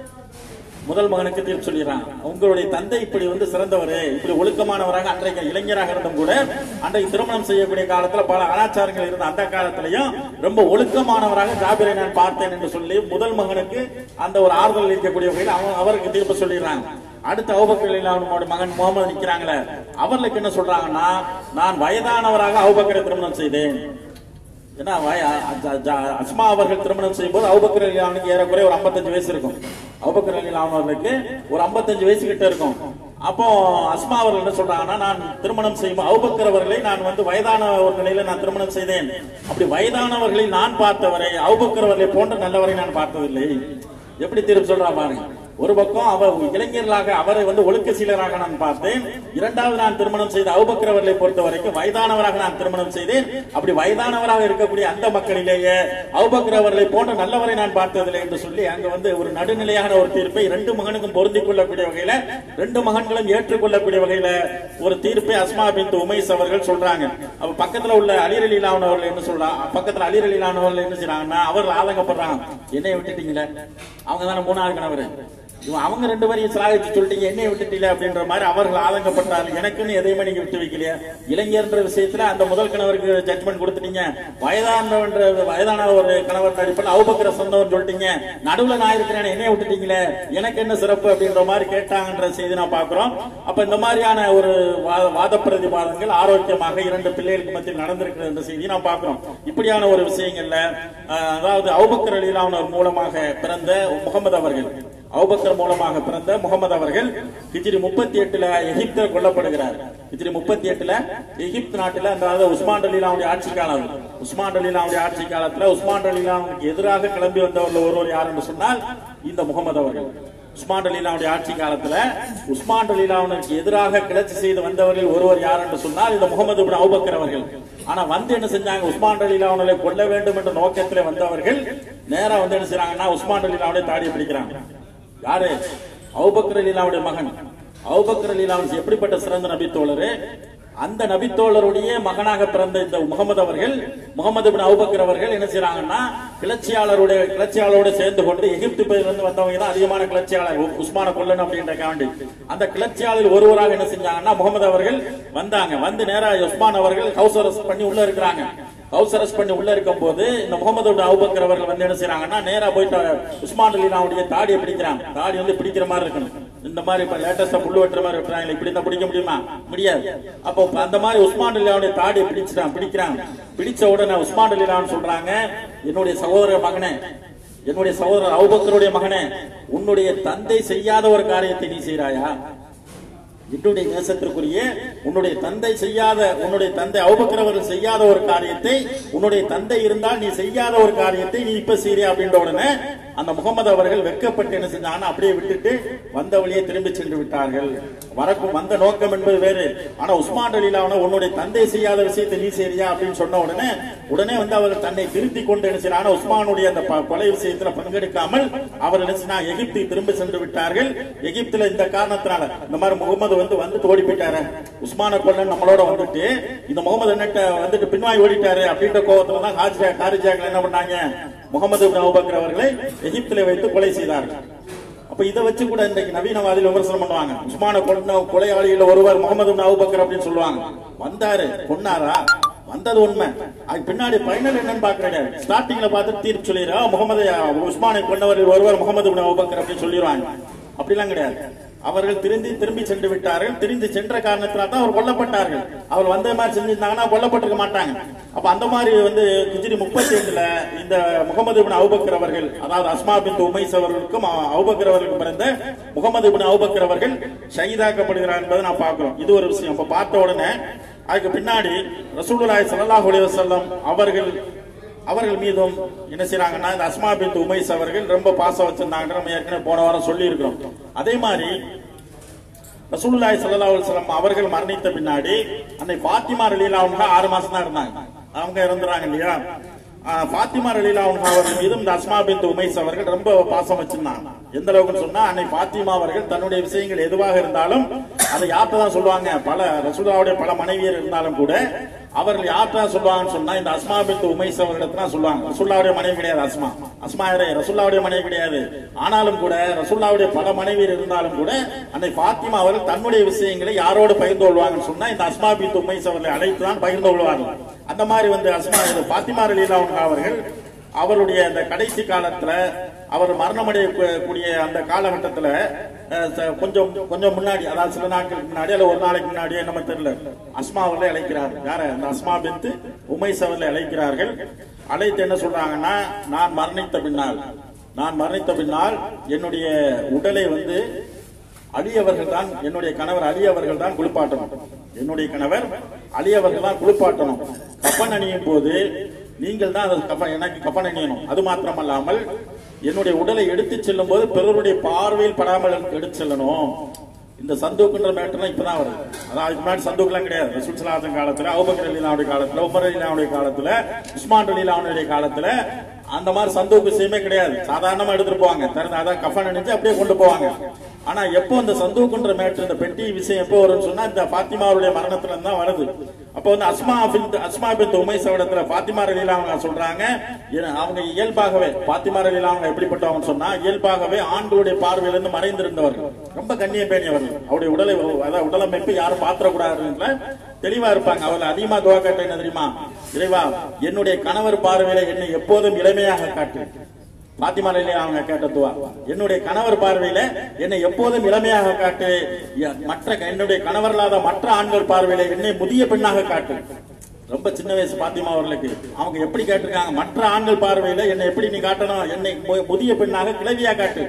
முதல் மகனுக்கு தீர்ப்பு சொல்லிடுறான் உங்களுடைய தந்தை இப்படி வந்து சிறந்தவர் இப்படி ஒழுக்கமானவராக அன்றைக்கு இளைஞராக இருந்தும் கூட அன்றைக்கு திருமணம் செய்யக்கூடிய காலத்துல பல அனாச்சாரங்கள் இருந்த அந்த காலத்திலையும் ரொம்ப ஒழுக்கமானவராக ஜாபிரை நான் பார்த்தேன் என்று சொல்லி முதல் மகனுக்கு அந்த ஒரு ஆறுதல் அளிக்கக்கூடிய வகையில் அவன் அவருக்கு தீர்ப்பு சொல்லிடுறாங்க அடுத்து அவுபக்கரில் அவனோட மகன் முகமது நிக்கிறாங்களே அவர்களுக்கு என்ன சொல்றாங்கன்னா நான் வயதானவராக அவுபக்கரை திருமணம் செய்தேன் ஏன்னா வய- அ- ஜ- அஸ்மா அவர்கள் திருமணம் செய்யும்போது அவுபக்கர் அலி அவனுக்கு ஏறக்குறைய ஒரு 55 வயசு இருக்கும் அவுபக்கர் அலி அவர்களுக்கு ஒரு 55 வயசு கிட்ட இருக்கும் அப்போ அஸ்மா அவர்கள் என்ன சொல்றாங்கன்னா நான் திருமணம் செய்யும் அவுபக்கர் அவர்களை நான் வந்து வயதான ஒரு நிலையில நான் திருமணம் செய்தேன் அப்படி வயதானவர்களை நான் பார்த்தவரை அவுபக்கர் அவர்களை போன்ற நல்லவரை நான் பார்த்ததில்லை எப்படி திரும்ப சொல்றா பாருங்க ஒரு பக்கம் அவர் இளைஞர்களாக அவரை வந்து ஒழுக்க சீலராக நான் பார்த்தேன் இரண்டாவது நான் திருமணம் செய்த அவுபக்கர் அவர்களை பொறுத்த வரைக்கும் வயதானவராக நான் திருமணம் செய்தேன் அப்படி வயதானவராக இருக்கக்கூடிய அந்த மக்களிலேயே அவுபக்கர் அவர்களை போன்ற நல்லவரை நான் பார்த்ததில்லை என்று சொல்லி அங்க வந்து ஒரு நடுநிலையான ஒரு தீர்ப்பை ரெண்டு மகனுக்கும் பொருந்திக் கொள்ளக்கூடிய வகையில ரெண்டு மகன்களும் ஏற்றுக்கொள்ளக்கூடிய வகையில ஒரு தீர்ப்பை அஸ்மா பின் உமைஸ் அவர்கள் சொல்றாங்க அப்ப பக்கத்துல உள்ள அலிர் அலிலான் அவர்கள் என்ன சொல்றாங்க பக்கத்துல அலிர் அலிலான் அவர்கள் என்ன செய்றாங்கன்னா அவர்கள் ஆதங்கப்படுறாங்க என்னைய விட்டுட்டீங்களே அவங்க தானே மூணாவது கணவர் இவன் அவங்க ரெண்டு பேரையும் சிலாகிச்சு சொல்லிட்டீங்க என்னைய விட்டுட்டீங்க அப்படின்ற மாதிரி அவர்கள் ஆதங்கப்பட்டார்கள் எனக்குன்னு எதையுமே நீங்க விட்டு வைக்கலையா இளைஞர்ன்ற விஷயத்துல அந்த முதல் கணவருக்கு ஜட்மெண்ட் கொடுத்துட்டீங்க வயதானவன்ற வயதான ஒரு கணவர் அடிப்படையில் அவுபக்கிற சொந்தம் சொல்லிட்டீங்க நடுவுல நான் இருக்கிறேன் என்னைய விட்டுட்டீங்களே எனக்கு என்ன சிறப்பு அப்படின்ற மாதிரி கேட்டாங்கன்ற செய்தி நான் பாக்குறோம் அப்ப இந்த மாதிரியான ஒரு வா- வாத பிரதிவாதங்கள் ஆரோக்கியமாக இரண்டு பிள்ளைகளுக்கு மத்தியில் நடந்திருக்கிறது என்ற செய்தி நான் பார்க்கிறோம் இப்படியான ஒரு விஷயங்கள்ல அஹ், அதாவது அவுபக்கர் அலிலானவர் மூலமாக பிறந்த முகமது அவர்கள் அவுபக்கர் மூலமாக பிறந்த முகமது அவர்கள் ஹிஜ்ரி முப்பத்தி எட்டுல எகிப்தில் கொல்லப்படுகிறார் ஹிஜ்ரி முப்பத்தி எட்டுல எகிப்து நாட்டுல அதாவது உஸ்மான் அலிலாவுடைய ஆட்சி காலம் உஸ்மான் அலிலாவுடைய ஆட்சி காலத்துல உஸ்மான் அலிலாவுக்கு எதிராக கிளம்பி வந்தவர்கள் ஒருவர் யார் என்று சொன்னால் இந்த முகமது அவர்கள் உஸ்மான் அலிலாவுடைய ஆட்சி காலத்துல உஸ்மான் அலிலாவுக்கு எதிராக கிளர்ச்சி செய்து வந்தவர்கள் ஒருவர் யார் என்று சொன்னால் இந்த முகமது இப்னு அபூபக்கர் அவர்கள் ஆனா வந்து என்ன செஞ்சாங்க உஸ்மான் அலிலாவுனை கொல்ல வேண்டும் என்ற நோக்கத்திலே வந்தவர்கள் நேரா வந்து என்ன செய்றாங்கன்னா உஸ்மான் அலிலாவுடைய தாடியை பிடிக்கிறாங்க யாரு அவுபக்கர் அலிலாவுடைய மகன் அவுபக்கர் அலிலாவன் எப்படிப்பட்ட சிறந்த நபித்தோழரு அந்த நபித்தோழருடைய மகனாக பிறந்த இந்த முகமது அவர்கள் முகமது பின் அவுபக்கர் அவர்கள் என்ன செய்றாங்கன்னா கிளர்ச்சியாளருடைய கிளர்ச்சியாளரோட சேர்ந்து கொண்டு எகிப்து பகுதியில இருந்து வந்தவங்க தான் அதிகமான கிளர்ச்சியாளர் உ- உஸ்மான கொல்லன் அப்படின்ற காண்டி அந்த கிளர்ச்சியாளர் ஒருவராக என்ன செஞ்சாங்கன்னா முகமது அவர்கள் வந்தாங்க வந்து நேரா உஸ்மான் அவர்கள் ஹவுஸ் அரெஸ்ட் பண்ணி உள்ள இருக்கிறாங்க ஹவுஸ் அரெஸ்ட் பண்ணி உள்ள இருக்கும் போது இந்த முகமது பின் அவுபக்கர் அவர்கள் வந்து என்ன செய்றாங்கன்னா நேரா போயிட்டு உஸ்மான் அலினாவுடைய தாடியை பிடிக்கிறாங்க தாடி வந்து பிடிக்கிற மாதிரி இருக்கணும் இந்த மாதிரி இப்ப லேட்டஸ்டா புல்லு வெட்டுற மாதிரி வெட்டுறாங்க இப்படி தான் பிடிக்க முடியுமா முடியாது அப்போ அந்த மாதிரி உஸ்மான் அலிலாவுடைய தாடியை பிடிச்சிட்டான் பிடிக்கிறாங்க பிடிச்ச உடனே உஸ்மான் அலிலான்னு சொல்றாங்க என்னுடைய சகோதர மகனே என்னுடைய சகோதரர் அவுபக்கருடைய மகனே உன்னுடைய தந்தை செய்யாத ஒரு காரியத்தை நீ செய்றாயா என்னுடைய நேசத்திற்குரிய உன்னுடைய தந்தை செய்யாத உன்னுடைய தந்தை அவுபக்கரவர்கள் செய்யாத ஒரு காரியத்தை உன்னுடைய தந்தை இருந்தால் நீ செய்யாத ஒரு காரியத்தை நீ இப்ப செய்றியா அப்படின்ற உடனே அந்த முகமது அவர்கள் வெட்கப்பட்டு என்ன செஞ்சாங்கன்னா அப்படியே விட்டுட்டு வந்த வழியே திரும்பி சென்று விட்டார்கள் வரக்கும் வந்த நோக்கம் என்பது வேறு ஆனா உஸ்மான் அலிலாவன உன்னுடைய தந்தை செய்யாத விஷயத்தை நீ செய்றியா அப்படின்னு சொன்ன உடனே உடனே வந்து அவர்கள் தன்னை திருத்தி கொண்டு என்ன செய்யறாங்க ஆனா உஸ்மானுடைய அந்த ப- கொலை விஷயத்துல பங்கெடுக்காமல் அவர் என்ன செய்யறாங்க எகிப்து திரும்பி சென்று விட்டார்கள் எகிப்துல இந்த காரணத்தினால இந்த மாதிரி முகமது வந்து வந்து ஓடி போயிட்டாரு உஸ்மான கொல்லன் நம்மளோட வந்துட்டு இந்த முகமது என்னட்ட வந்துட்டு பின்வாங்கி ஓடிட்டாரு அப்படின்ற கோபத்துல தான் ஹாஜியா காரிஜாக்கள் என்ன பண்ணாங்க முகமது இப்னு அபூபக்கர் அவர்களை எகிப்திலே வைத்து கொலை செய்தார்கள் அப்ப இதை வச்சு கூட இன்றைக்கு நவீனவாதிகள் விமர்சனம் பண்ணுவாங்க உஸ்மான கொண்ட கொலையாளிகள் ஒருவர் முகமது இப்னு அபூபக்கர் அப்படின்னு சொல்லுவாங்க வந்தாரு கொன்னாரா வந்தது உண்மை அதுக்கு பின்னாடி பைனல் என்னன்னு பாக்குறாங்க ஸ்டார்டிங்ல பார்த்து தீர்ப்பு சொல்லிடுறா முகமது உஸ்மானை கொண்டவர் ஒருவர் முகமது இப்னு அபூபக்கர் அப்படின்னு சொல்லிடுவாங்க அப்படிலாம் கிடையாது அவர்கள் திரும்பி திரும்பி சென்று விட்டார்கள் திரும்பி சென்ற காரணத்தினால தான் அவர் கொல்லப்பட்டார்கள் அவர் வந்த மாதிரி செஞ்சிருந்தாங்கன்னா கொல்லப்பட்டிருக்க மாட்டாங்க அப்ப அந்த மாதிரி வந்து ஹிஜ்ரி முப்பத்தி ஏழுல இந்த முகமது இப்னு அபூபக்கர் அவர்கள் அதாவது அஸ்மா பின் உமைஸ் அவர்களுக்கும் அ- அபூபக்கர் அவர்களுக்கும் பிறந்த முகமது இப்னு அபூபக்கர் அவர்கள் ஷஹீதாக்கப்படுகிறார் என்பதை நான் பார்க்கிறோம் இது ஒரு விஷயம் அப்ப பார்த்த உடனே அதுக்கு பின்னாடி ரசூலுல்லாஹி ஸல்லல்லாஹு அலைஹி வஸல்லம் அவர்கள் அவர்கள் மீதும் என்ன செய்றாங்கன்னா இந்த அஸ்மா பின் உமைஸ் அவர்கள் ரொம்ப பாசம் வச்சிருந்தாங்க நம்ம ஏற்கனவே போன வாரம் சொல்லி இருக்கிறோம் அதே மாதிரி ரசூலுல்லாஹி ஸல்லல்லாஹு அலைஹி வஸல்லம் அவர்கள் மரணித்த பின்னாடி அன்னை பாத்திமா ரலியல்லாஹு அன்ஹா ஆறு மாசம் தான் இருந்தாங்க அவங்க இறந்துறாங்க இல்லையா ஆஹ், ஃபாத்திமா ரலீலா அவர்கள் மீதும் இந்த அஸ்மா பின் உமைஸ் அவர்கள் ரொம்ப பாசம் வச்சிருந்தாங்க எந்த அளவுக்குன்னு சொன்னா அன்னை ஃபாத்திமா அவர்கள் தன்னுடைய விஷயங்கள் எதுவாக இருந்தாலும் அதை யார்கிட்ட தான் சொல்லுவாங்க பல ரசூலாவுடைய பல மனைவியர் இருந்தாலும் கூட அவர்கள் யார்கிட்ட தான் சொல்லுவாங்கன்னு சொன்னா இந்த அஸ்மா பின் உமைஸ் அவர்களிடத்துல தான் சொல்லுவாங்க ரசூல்லாவுடைய மனைவி கிடையாது அஸ்மா அஸ்மா யாரு? ரசூல்லாவுடைய மனைவி கிடையாது ஆனாலும் கூட ரசூல்லாவுடைய பல மனைவியர் இருந்தாலும் கூட அன்னை ஃபாத்திமா அவர்கள் தன்னுடைய விஷயங்களை யாரோடு பகிர்ந்து கொள்வாங்கன்னு சொன்னா இந்த அஸ்மா பின் உமைஸ் அவர்களை அழைத்து தான் பகிர்ந்து கொள்வார்கள் அந்த மாதிரி வந்து அஸ்மா இது ஃபாத்திமா ரலீலா அவர்கள் அவருடைய அந்த கடைசி காலத்துல அவர் மரணமடைய கூ- கூடிய அந்த காலகட்டத்துல அஹ், ச- கொஞ்சம் கொஞ்சம் முன்னாடி அதாவது சில நாட்களுக்கு முன்னாடி அல்ல ஒரு நாளைக்கு முன்னாடியே நம்ம தெரியல அஸ்மா அவர்களை அழைக்கிறார் யார அந்த அஸ்மா பின்த்து உமைஸ் அவர்களை அழைக்கிறார்கள் அழைத்து என்ன சொல்றாங்கன்னா நான் மரணித்த பின்னால் நான் மரணித்த பின்னால் என்னுடைய உடலை வந்து அலி அவர்கள் தான் என்னுடைய கணவர் அலி அவர்கள் தான் குளிப்பாட்டணும் என்னுடைய கணவர் அலி அவர்கள் தான் குளிப்பாட்டணும் கப்பன் அணியும் போது நீங்கள் தான் அதை கப்பன் எனக்கு கப்பன் அணியணும் அது மாத்திரமல்லாமல் என்னுடைய உடலை எடுத்துச் செல்லும் போது பிறருடைய பார்வையில் படாமல் எடுத்து செல்லணும் இந்த சந்தூக்குன்ற மேட்டர்லாம் இப்பதான் வருது அதான் அதுக்கு முன்னாடி சந்தூக்குலாம் கிடையாது ரசூல் சலாசன் காலத்துல அவுபக்கர் அலிலாவுடைய காலத்துல உமர் அலிலாவுடைய காலத்துல உஸ்மான் அலிலாவுடைய காலத்துல அந்த மாதிரி சந்தூக்கு விஷயமே கிடையாது சாதாரணமா எடுத்துட்டு போவாங்க திறந்து அதான் கஃபன் அணிஞ்சு அப்படியே கொண்டு போவாங்க ஆனா எப்போ இந்த சந்தூக்குன்ற மேட்டர் இந்த பெட்டி விஷயம் எப்போ வரும்னு சொன்னா இந்த பாத்திமாவுடைய மரணத்துல இருந்து தான் வருது அப்போ வந்து அஸ்மா பின் அஸ்மா பின் உமைஸ் இடத்துல பாத்திமா ரலீலா அவங்க சொல்றாங்க ஏன்னா அவங்க இயல்பாகவே பாத்திமா ரலீலா அவங்க எப்படிப்பட்டவங்க சொன்னா இயல்பாகவே ஆண்களுடைய பார்வையிலிருந்து மறைந்திருந்தவர்கள் ரொம்ப கண்ணியம் பேணியவர்கள் அவருடைய உடலை அதாவது உடலமைப்பு யாரும் பாத்திரக்கூடாதுன்ற தெளிவா இருப்பாங்க அவர்கள் அதிகமா துவா காட்ட என்ன தெரியுமா இறைவா என்னுடைய கணவர் பார்வையில என்னை எப்போதும் இளமையாக காட்டு பாத்திமா ரலீலா அவங்க கேட்ட துவா என்னுடைய கணவர் பார்வையில என்னை எப்போதும் இளமையாக காட்டு எ- மற்ற என்னுடைய கணவர் இல்லாத மற்ற ஆண்கள் பார்வையில என்னை முதிய பெண்ணாக காட்டு ரொம்ப சின்ன வயசு பாத்திமா அவர்களுக்கு அவங்க எப்படி கேட்டிருக்காங்க மற்ற ஆண்கள் பார்வையில என்னை எப்படி நீ காட்டணும் என்னை மு- முதிய பெண்ணாக கிளவியா காட்டு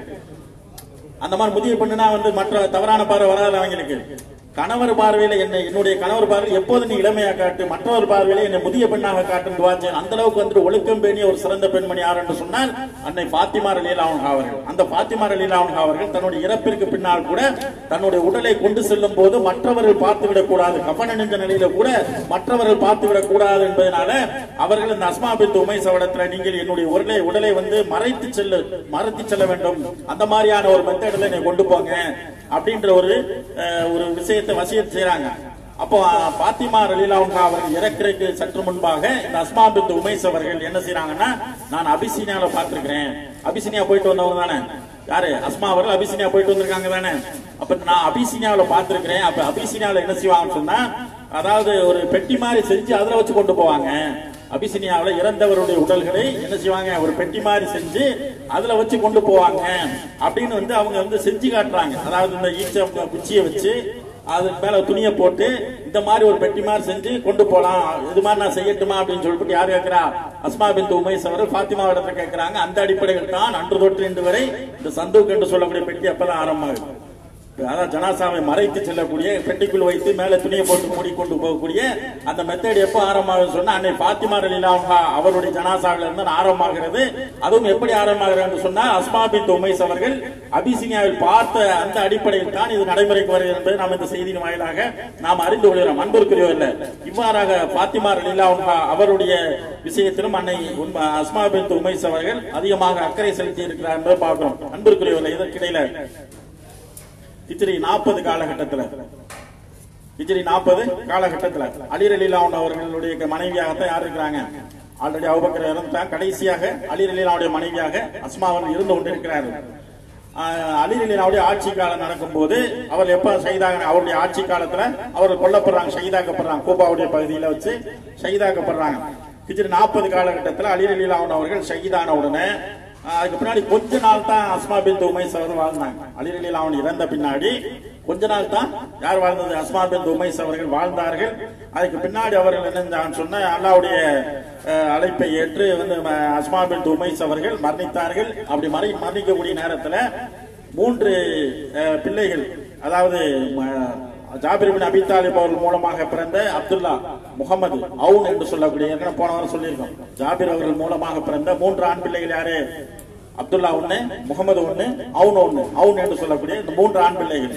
அந்த மாதிரி முதிய பெண்ணுனா வந்து மற்ற தவறான பார்வை வராது அவங்களுக்கு கணவர் பார்வையில என்னை என்னுடைய கணவர் பார்வையில் எப்போது நீ இளமையா காட்டு மற்றவர் பார்வையில என்னை முதிய பெண்ணாக காட்டுன்னு வாச்சேன் அந்த அளவுக்கு வந்துட்டு ஒழுக்கம் பேணிய ஒரு சிறந்த பெண்மணி யார் என்று சொன்னால் அன்னை பாத்திமா ரலீலா அவங்க அவர்கள் அந்த பாத்திமா ரலீலா அவங்க அவர்கள் தன்னுடைய இறப்பிற்கு பின்னால் கூட தன்னுடைய உடலை கொண்டு செல்லும் போது மற்றவர்கள் பார்த்து விடக்கூடாது கபன் அணிந்த நிலையில கூட மற்றவர்கள் பார்த்து விடக்கூடாது என்பதனால அவர்கள் இந்த அஸ்மா பின் உமைஸ் அவடத்துல நீங்கள் என்னுடைய உடலை உடலை வந்து மறைத்து செல்ல மறைத்து செல்ல வேண்டும் அந்த மாதிரியான ஒரு மெத்தட்ல நீங்க கொண்டு போங்க அப்படின்ற ஒரு அஹ், ஒரு விஷயத்தை வசியத் செய்றாங்க அப்போ அஹ், பாத்திமா ரலீலா அவங்க அவர்கள் இறக்கிறதுக்கு சற்று முன்பாக இந்த அஸ்மா பின் உமைஸ் அவர்கள் என்ன செய்றாங்கன்னா நான் அபிசீனியால பார்த்திருக்கிறேன் அபிசீனியா போயிட்டு வந்தவங்க தானே யாரு அஸ்மா அவர்கள் அபிசீனியா போயிட்டு வந்திருக்காங்க தானே அப்ப நான் அபிசீனியாவில பார்த்திருக்கிறேன் அப்ப அபிசீனியாவில என்ன செய்வாங்கன்னு சொன்னா அதாவது ஒரு பெட்டி மாதிரி செஞ்சு அதுல வச்சு கொண்டு போவாங்க அபிசினியாவுல இறந்தவருடைய உடல்களை என்ன செய்வாங்க ஒரு பெட்டி மாதிரி செஞ்சு அதுல வச்சு கொண்டு போவாங்க அப்படின்னு வந்து அவங்க வந்து செஞ்சு காட்டுறாங்க அதாவது இந்த ஈச்ச குச்சியை வச்சு அதுக்கு மேல துணியை போட்டு இந்த மாதிரி ஒரு பெட்டி மாதிரி செஞ்சு கொண்டு போலாம் இது மாதிரி நான் செய்யட்டுமா அப்படின்னு சொல்லிட்டு யார் கேட்கிறா அஸ்மா பின் உமைஸ் அவர் பாத்திமா இடத்துல கேட்கிறாங்க அந்த அடிப்படையில் தான் அன்று தொற்று இன்று வரை இந்த சந்தூக் என்று சொல்லக்கூடிய பெட்டி அப்பதான் ஆரம்பமாகுது அதான் ஜனாசாவை மறைத்து செல்லக்கூடிய பெட்டிக்குள் வைத்து மேல துணியை போட்டு மூடிக்கொண்டு போகக்கூடிய அந்த மெத்தட் எப்போ ஆரம்பமாகுது சொன்னா அன்னை பாத்திமா ரலீலா அவங்க அவருடைய ஜனாசாவில இருந்து ஆரம்பமாகிறது அதுவும் எப்படி ஆரம்பமாகிறது என்று சொன்னா அஸ்மா பின் உமைஸ் அவர்கள் அபிசினியாவில் பார்த்த அந்த அடிப்படையில் தான் இது நடைமுறைக்கு வருகிறது என்பதை நாம் இந்த செய்தியின் வாயிலாக நாம் அறிந்து கொள்கிறோம் அன்பிற்குரியவர்கள இவ்வாறாக பாத்திமா ரலீலா அவங்க அவருடைய விஷயத்திலும் அன்னை உண்ம- அஸ்மா பின் உமைஸ் அவர்கள் அதிகமாக அக்கறை செலுத்தி இருக்கிறார் என்பதை பார்க்கிறோம் அன்பிற்குரியவர்கள இதற்கிடையில ஹிஜ்ரி நாற்பது காலகட்டத்துல ஹிஜ்ரி நாற்பது காலகட்டத்துல அலி அலிலாவுன் அவர்களுடைய மனைவியாகத்தான் யார் இருக்கிறாங்க ஆல்ரெடி அவுபக்கர் இறந்துட்டான் கடைசியாக அலி அலிலாவுடைய மனைவியாக அஸ்மா அவர்கள் இருந்து கொண்டிருக்கிறார்கள் ஆஹ் அலி அலிலாவுடைய ஆட்சி காலம் நடக்கும்போது அவர் எப்ப ஷஹீதாக அவருடைய ஆட்சி காலத்துல அவர்கள் கொல்லப்படுறாங்க ஷஹீதாக்கப்படுறாங்க கூபாவுடைய பகுதியில வச்சு ஷஹீதாக்கப்படுறாங்க ஹிஜ்ரி நாற்பது காலகட்டத்தில் அலி அலிலாவுன் அவர்கள் ஷஹீதான உடனே ஆஹ் அதுக்கு பின்னாடி கொஞ்ச நாள் தான் அஸ்மா பின் உமைஸ் அவர் வாழ்ந்தாங்க அலிரலில் அவன் இறந்த பின்னாடி கொஞ்ச நாள் தான் யார் வாழ்ந்தது அஸ்மா பின் உமைஸ் அவர்கள் வாழ்ந்தார்கள் அதுக்கு பின்னாடி அவர்கள் என்ன செஞ்சாங்கன்னு சொன்ன அல்லாவுடைய அஹ், அழைப்பை ஏற்று வந்து ம- அஸ்மா பின் உமைஸ் அவர்கள் மரணித்தார்கள் அப்படி மறை மரணிக்கக்கூடிய நேரத்துல மூன்று அஹ், பிள்ளைகள் அதாவது ம- ஜாபிர் பின் அபி தாலிப் அவர்கள் மூலமாக பிறந்த அப்துல்லா முகமது அவுன் என்று சொல்லக்கூடிய ஏற்கனவே போன வாரம் சொல்லியிருக்கோம் ஜாபிர் அவர்கள் மூலமாக பிறந்த மூன்று ஆண் பிள்ளைகள் யாரு அப்துல்லா ஒண்ணு முகமது ஒண்ணு அவுன் ஒண்ணு அவுன் என்று சொல்லக்கூடிய இந்த மூன்று ஆண் பிள்ளைகள்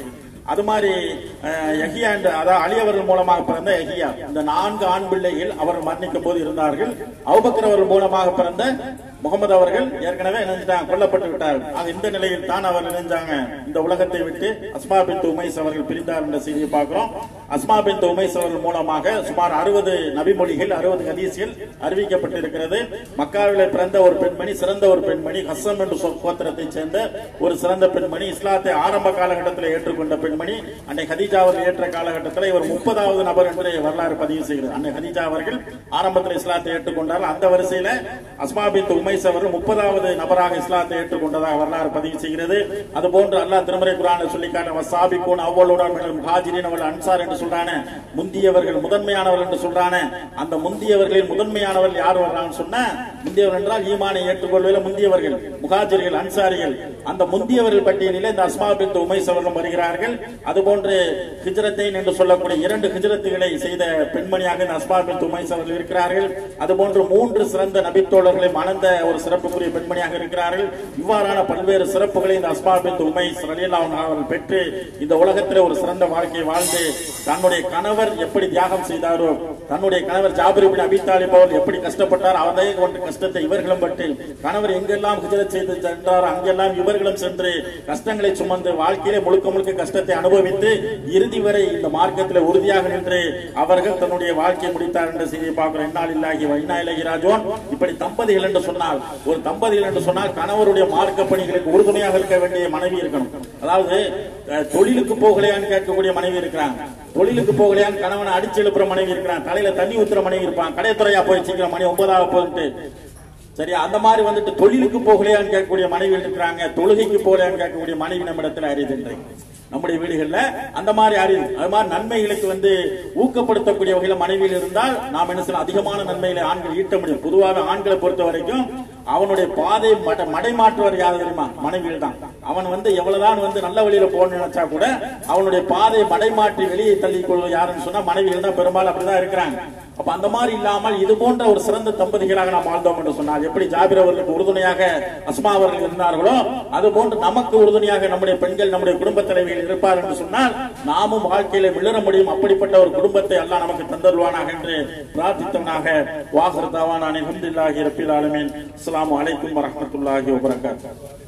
அது மாதிரி அஹ், யஹியா என்ற அதாவது அலி அவர்கள் மூலமாக பிறந்த யஹியா இந்த நான்கு ஆண் பிள்ளைகள் அவர் மரணிக்கும் போது இருந்தார்கள் அவுபக்கர் அவர்கள் மூலமாக பிறந்த முகமது அவர்கள் ஏற்கனவே நினைஞ்சாங்க கொல்லப்பட்டு விட்டார்கள் ஆக இந்த நிலையில் தான் அவர் நினைஞ்சாங்க இந்த உலகத்தை விட்டு அஸ்மா பின் உமைஸ் அவர்கள் பிரிந்தார் என்ற செய்தியை பார்க்கிறோம் அஸ்மா பின் உமைஸ் அவர்கள் மூலமாக சுமார் அறுபது நபிமொழிகள் அறுபது ஹதீஸ்கள் அறிவிக்கப்பட்டிருக்கிறது மக்காவிலே பிறந்த ஒரு பெண்மணி சிறந்த ஒரு பெண்மணி ஹஸ்ஸம் என்று சொல் கோத்திரத்தைச் சேர்ந்த ஒரு சிறந்த பெண்மணி இஸ்லாத்தை ஆரம்ப காலகட்டத்தில் ஏற்றுக்கொண்ட பெண்மணி அன்னை ஹதீஜா அவர்கள் ஏற்ற காலகட்டத்தில் இவர் முப்பதாவது நபர் என்று வரலாறு பதிவு செய்கிறது அன்னை ஹதீஜா அவர்கள் ஆரம்பத்தில் இஸ்லாத்தை ஏற்றுக்கொண்டார் அந்த வரிசையில அஸ்மா பின் உமைஸ் அவர்கள் முப்பதாவது நபராக இஸ்லாத்தை ஏற்றுக்கொண்டதாக வரலாறு பதிவு செய்கிறது அதுபோன்று அல்லாஹ் திருமறை குரான் சொல்லி காட்ட வசாபிகூன் அவ்வளோடன் முஹாஜிரின் அவள் அன்சார் என்று சொல்றானே முந்தியவர்கள் முதன்மையானவர்கள் என்று சொல்றானே அந்த முந்தியவர்களில் முதன்மையானவர்கள் யார் வர்றாங்கன்னு சொன்னா முந்தியவர் என்றால் ஈமானை ஏற்றுக்கொள்வதில் முந்தியவர்கள் முஹாஜிர்கள் அன்சாரிகள் அந்த முந்தியவர்கள் பட்டியலில் இந்த அஸ்மா பின் உமைஸ் அவர்களும் வருகிறார்கள் அதுபோன்று ஹிஜ்ரத்தைன் என்று சொல்லக்கூடிய இரண்டு ஹிஜ்ரத்துகளை செய்த பெண்மணியாக இந்த அஸ்மா பின் உமைஸ் அவர்கள் இருக்கிறார்கள் அதுபோன்று மூன்று சிறந்த நபித்தோழர்களை மணந்த ஒரு சிறப்புக்குரிய பெண்மணியாக இருக்கிறார்கள் இவ்வாறான பல்வேறு சிறப்புகளை இந்த அஸ்மா பின் உமைஸ் ரலியல்லாஹு அன்ஹா அவர்கள் பெற்று இந்த உலகத்திலே ஒரு சிறந்த வாழ்க்கை வாழ்ந்து தன்னுடைய கணவர் எப்படி தியாகம் செய்தாரோ தன்னுடைய கணவர் ஜாபிர் இப்னு அபி தாலிப் அவர்கள் எப்படி கஷ்டப்பட்டார் அவரே கொண்ட கஷ்டத்தை இவர்களும் பட்டு கணவர் எங்கெல்லாம் ஹிஜ்ரத் செய்து சென்றார் அங்கெல்லாம் இவர்களும் சென்று கஷ்டங்களை சுமந்து வாழ்க்கையிலே முழுக்க முழுக்க கஷ்டத்தை அனுபவித்து இறுதி வரை இந்த மார்க்கத்தில் உறுதியாக நின்று அவர்கள் தன்னுடைய வாழ்க்கையை முடித்தார் என்ற செய்தியை பார்க்கிறோம் இன்னால் இல்லாகி வைனா இலகி ராஜோன் இப்படி தம்பதிகள் என்று சொன்னால் ஒரு தம்பதிகள் என்று சொன்னால் கணவருடைய மார்க்க பணிகளுக்கு உறுதுணையாக இருக்க வேண்டிய மனைவி இருக்கணும் அதாவது அஹ், தொழிலுக்கு போகலையான்னு கேட்கக்கூடிய மனைவி இருக்கிறாங்க தொழிலுக்கு போகலையான்னு கணவனை அடிச்சு எழுப்புற மனைவி இருக்கிறான் தலையில தண்ணி ஊத்துற மனைவி இருப்பான் கடைத்துறையா போய் சீக்கிரம் மணி ஒன்பதாவது போயிட்டு சரி அந்த மாதிரி வந்துட்டு தொழிலுக்கு போகலையான்னு கேட்கக்கூடிய மனைவி இருக்கிறாங்க தொழுகைக்கு போகலையான்னு கேட்கக்கூடிய மனைவி நம்ம இடத்துல அறியுது நம்முடைய வீடுகள்ல அந்த மாதிரி அறிவு அது மாதிரி நன்மைகளுக்கு வந்து ஊக்கப்படுத்தக்கூடிய வகையில மனைவியில் இருந்தால் நாம் என்ன செய்யலாம் அதிகமான நன்மைகளை ஆண்கள் ஈட்ட முடியும் பொதுவாக ஆண்களை பொறுத்த வரைக்கும் அவனுடைய பாதை மட மடைமாற்றுவர் யாரு தெரியுமா மனைவியில் தான் அவன் வந்து எவ்வளவுதான் வந்து நல்ல வழியில போகணும்னு நினைச்சா கூட அவனுடைய பாதையை மடைமாற்றி வெளியே தள்ளி கொள்வது யாருன்னு சொன்னா மனைவிகள் தான் பெரும்பாலும் அப்படிதான் இருக்கிறாங்க அப்ப அந்த மாதிரி இல்லாமல் இது போன்ற ஒரு சிறந்த தம்பதிகளாக நாம் வாழ்ந்தோம் என்று சொன்னால் எப்படி ஜாபிர் அவர்களுக்கு உறுதுணையாக அஸ்மா அவர்கள் இருந்தார்களோ அது போன்று நமக்கு உறுதுணையாக நம்முடைய பெண்கள் நம்முடைய குடும்ப தலைவிகள் இருப்பார் என்று சொன்னால் நாமும் வாழ்க்கையில விழற முடியும் அப்படிப்பட்ட ஒரு குடும்பத்தை அல்லாஹ் நமக்கு தந்தருவானாக என்று பிரார்த்தித்தவனாக வாகர் தாவான அலமதுல்லாஹி ரபில் ஆலமீன் அஸ்ஸலாமு அலைக்கும் வரஹ்மத்துல்லாஹி வபரகாத்துஹு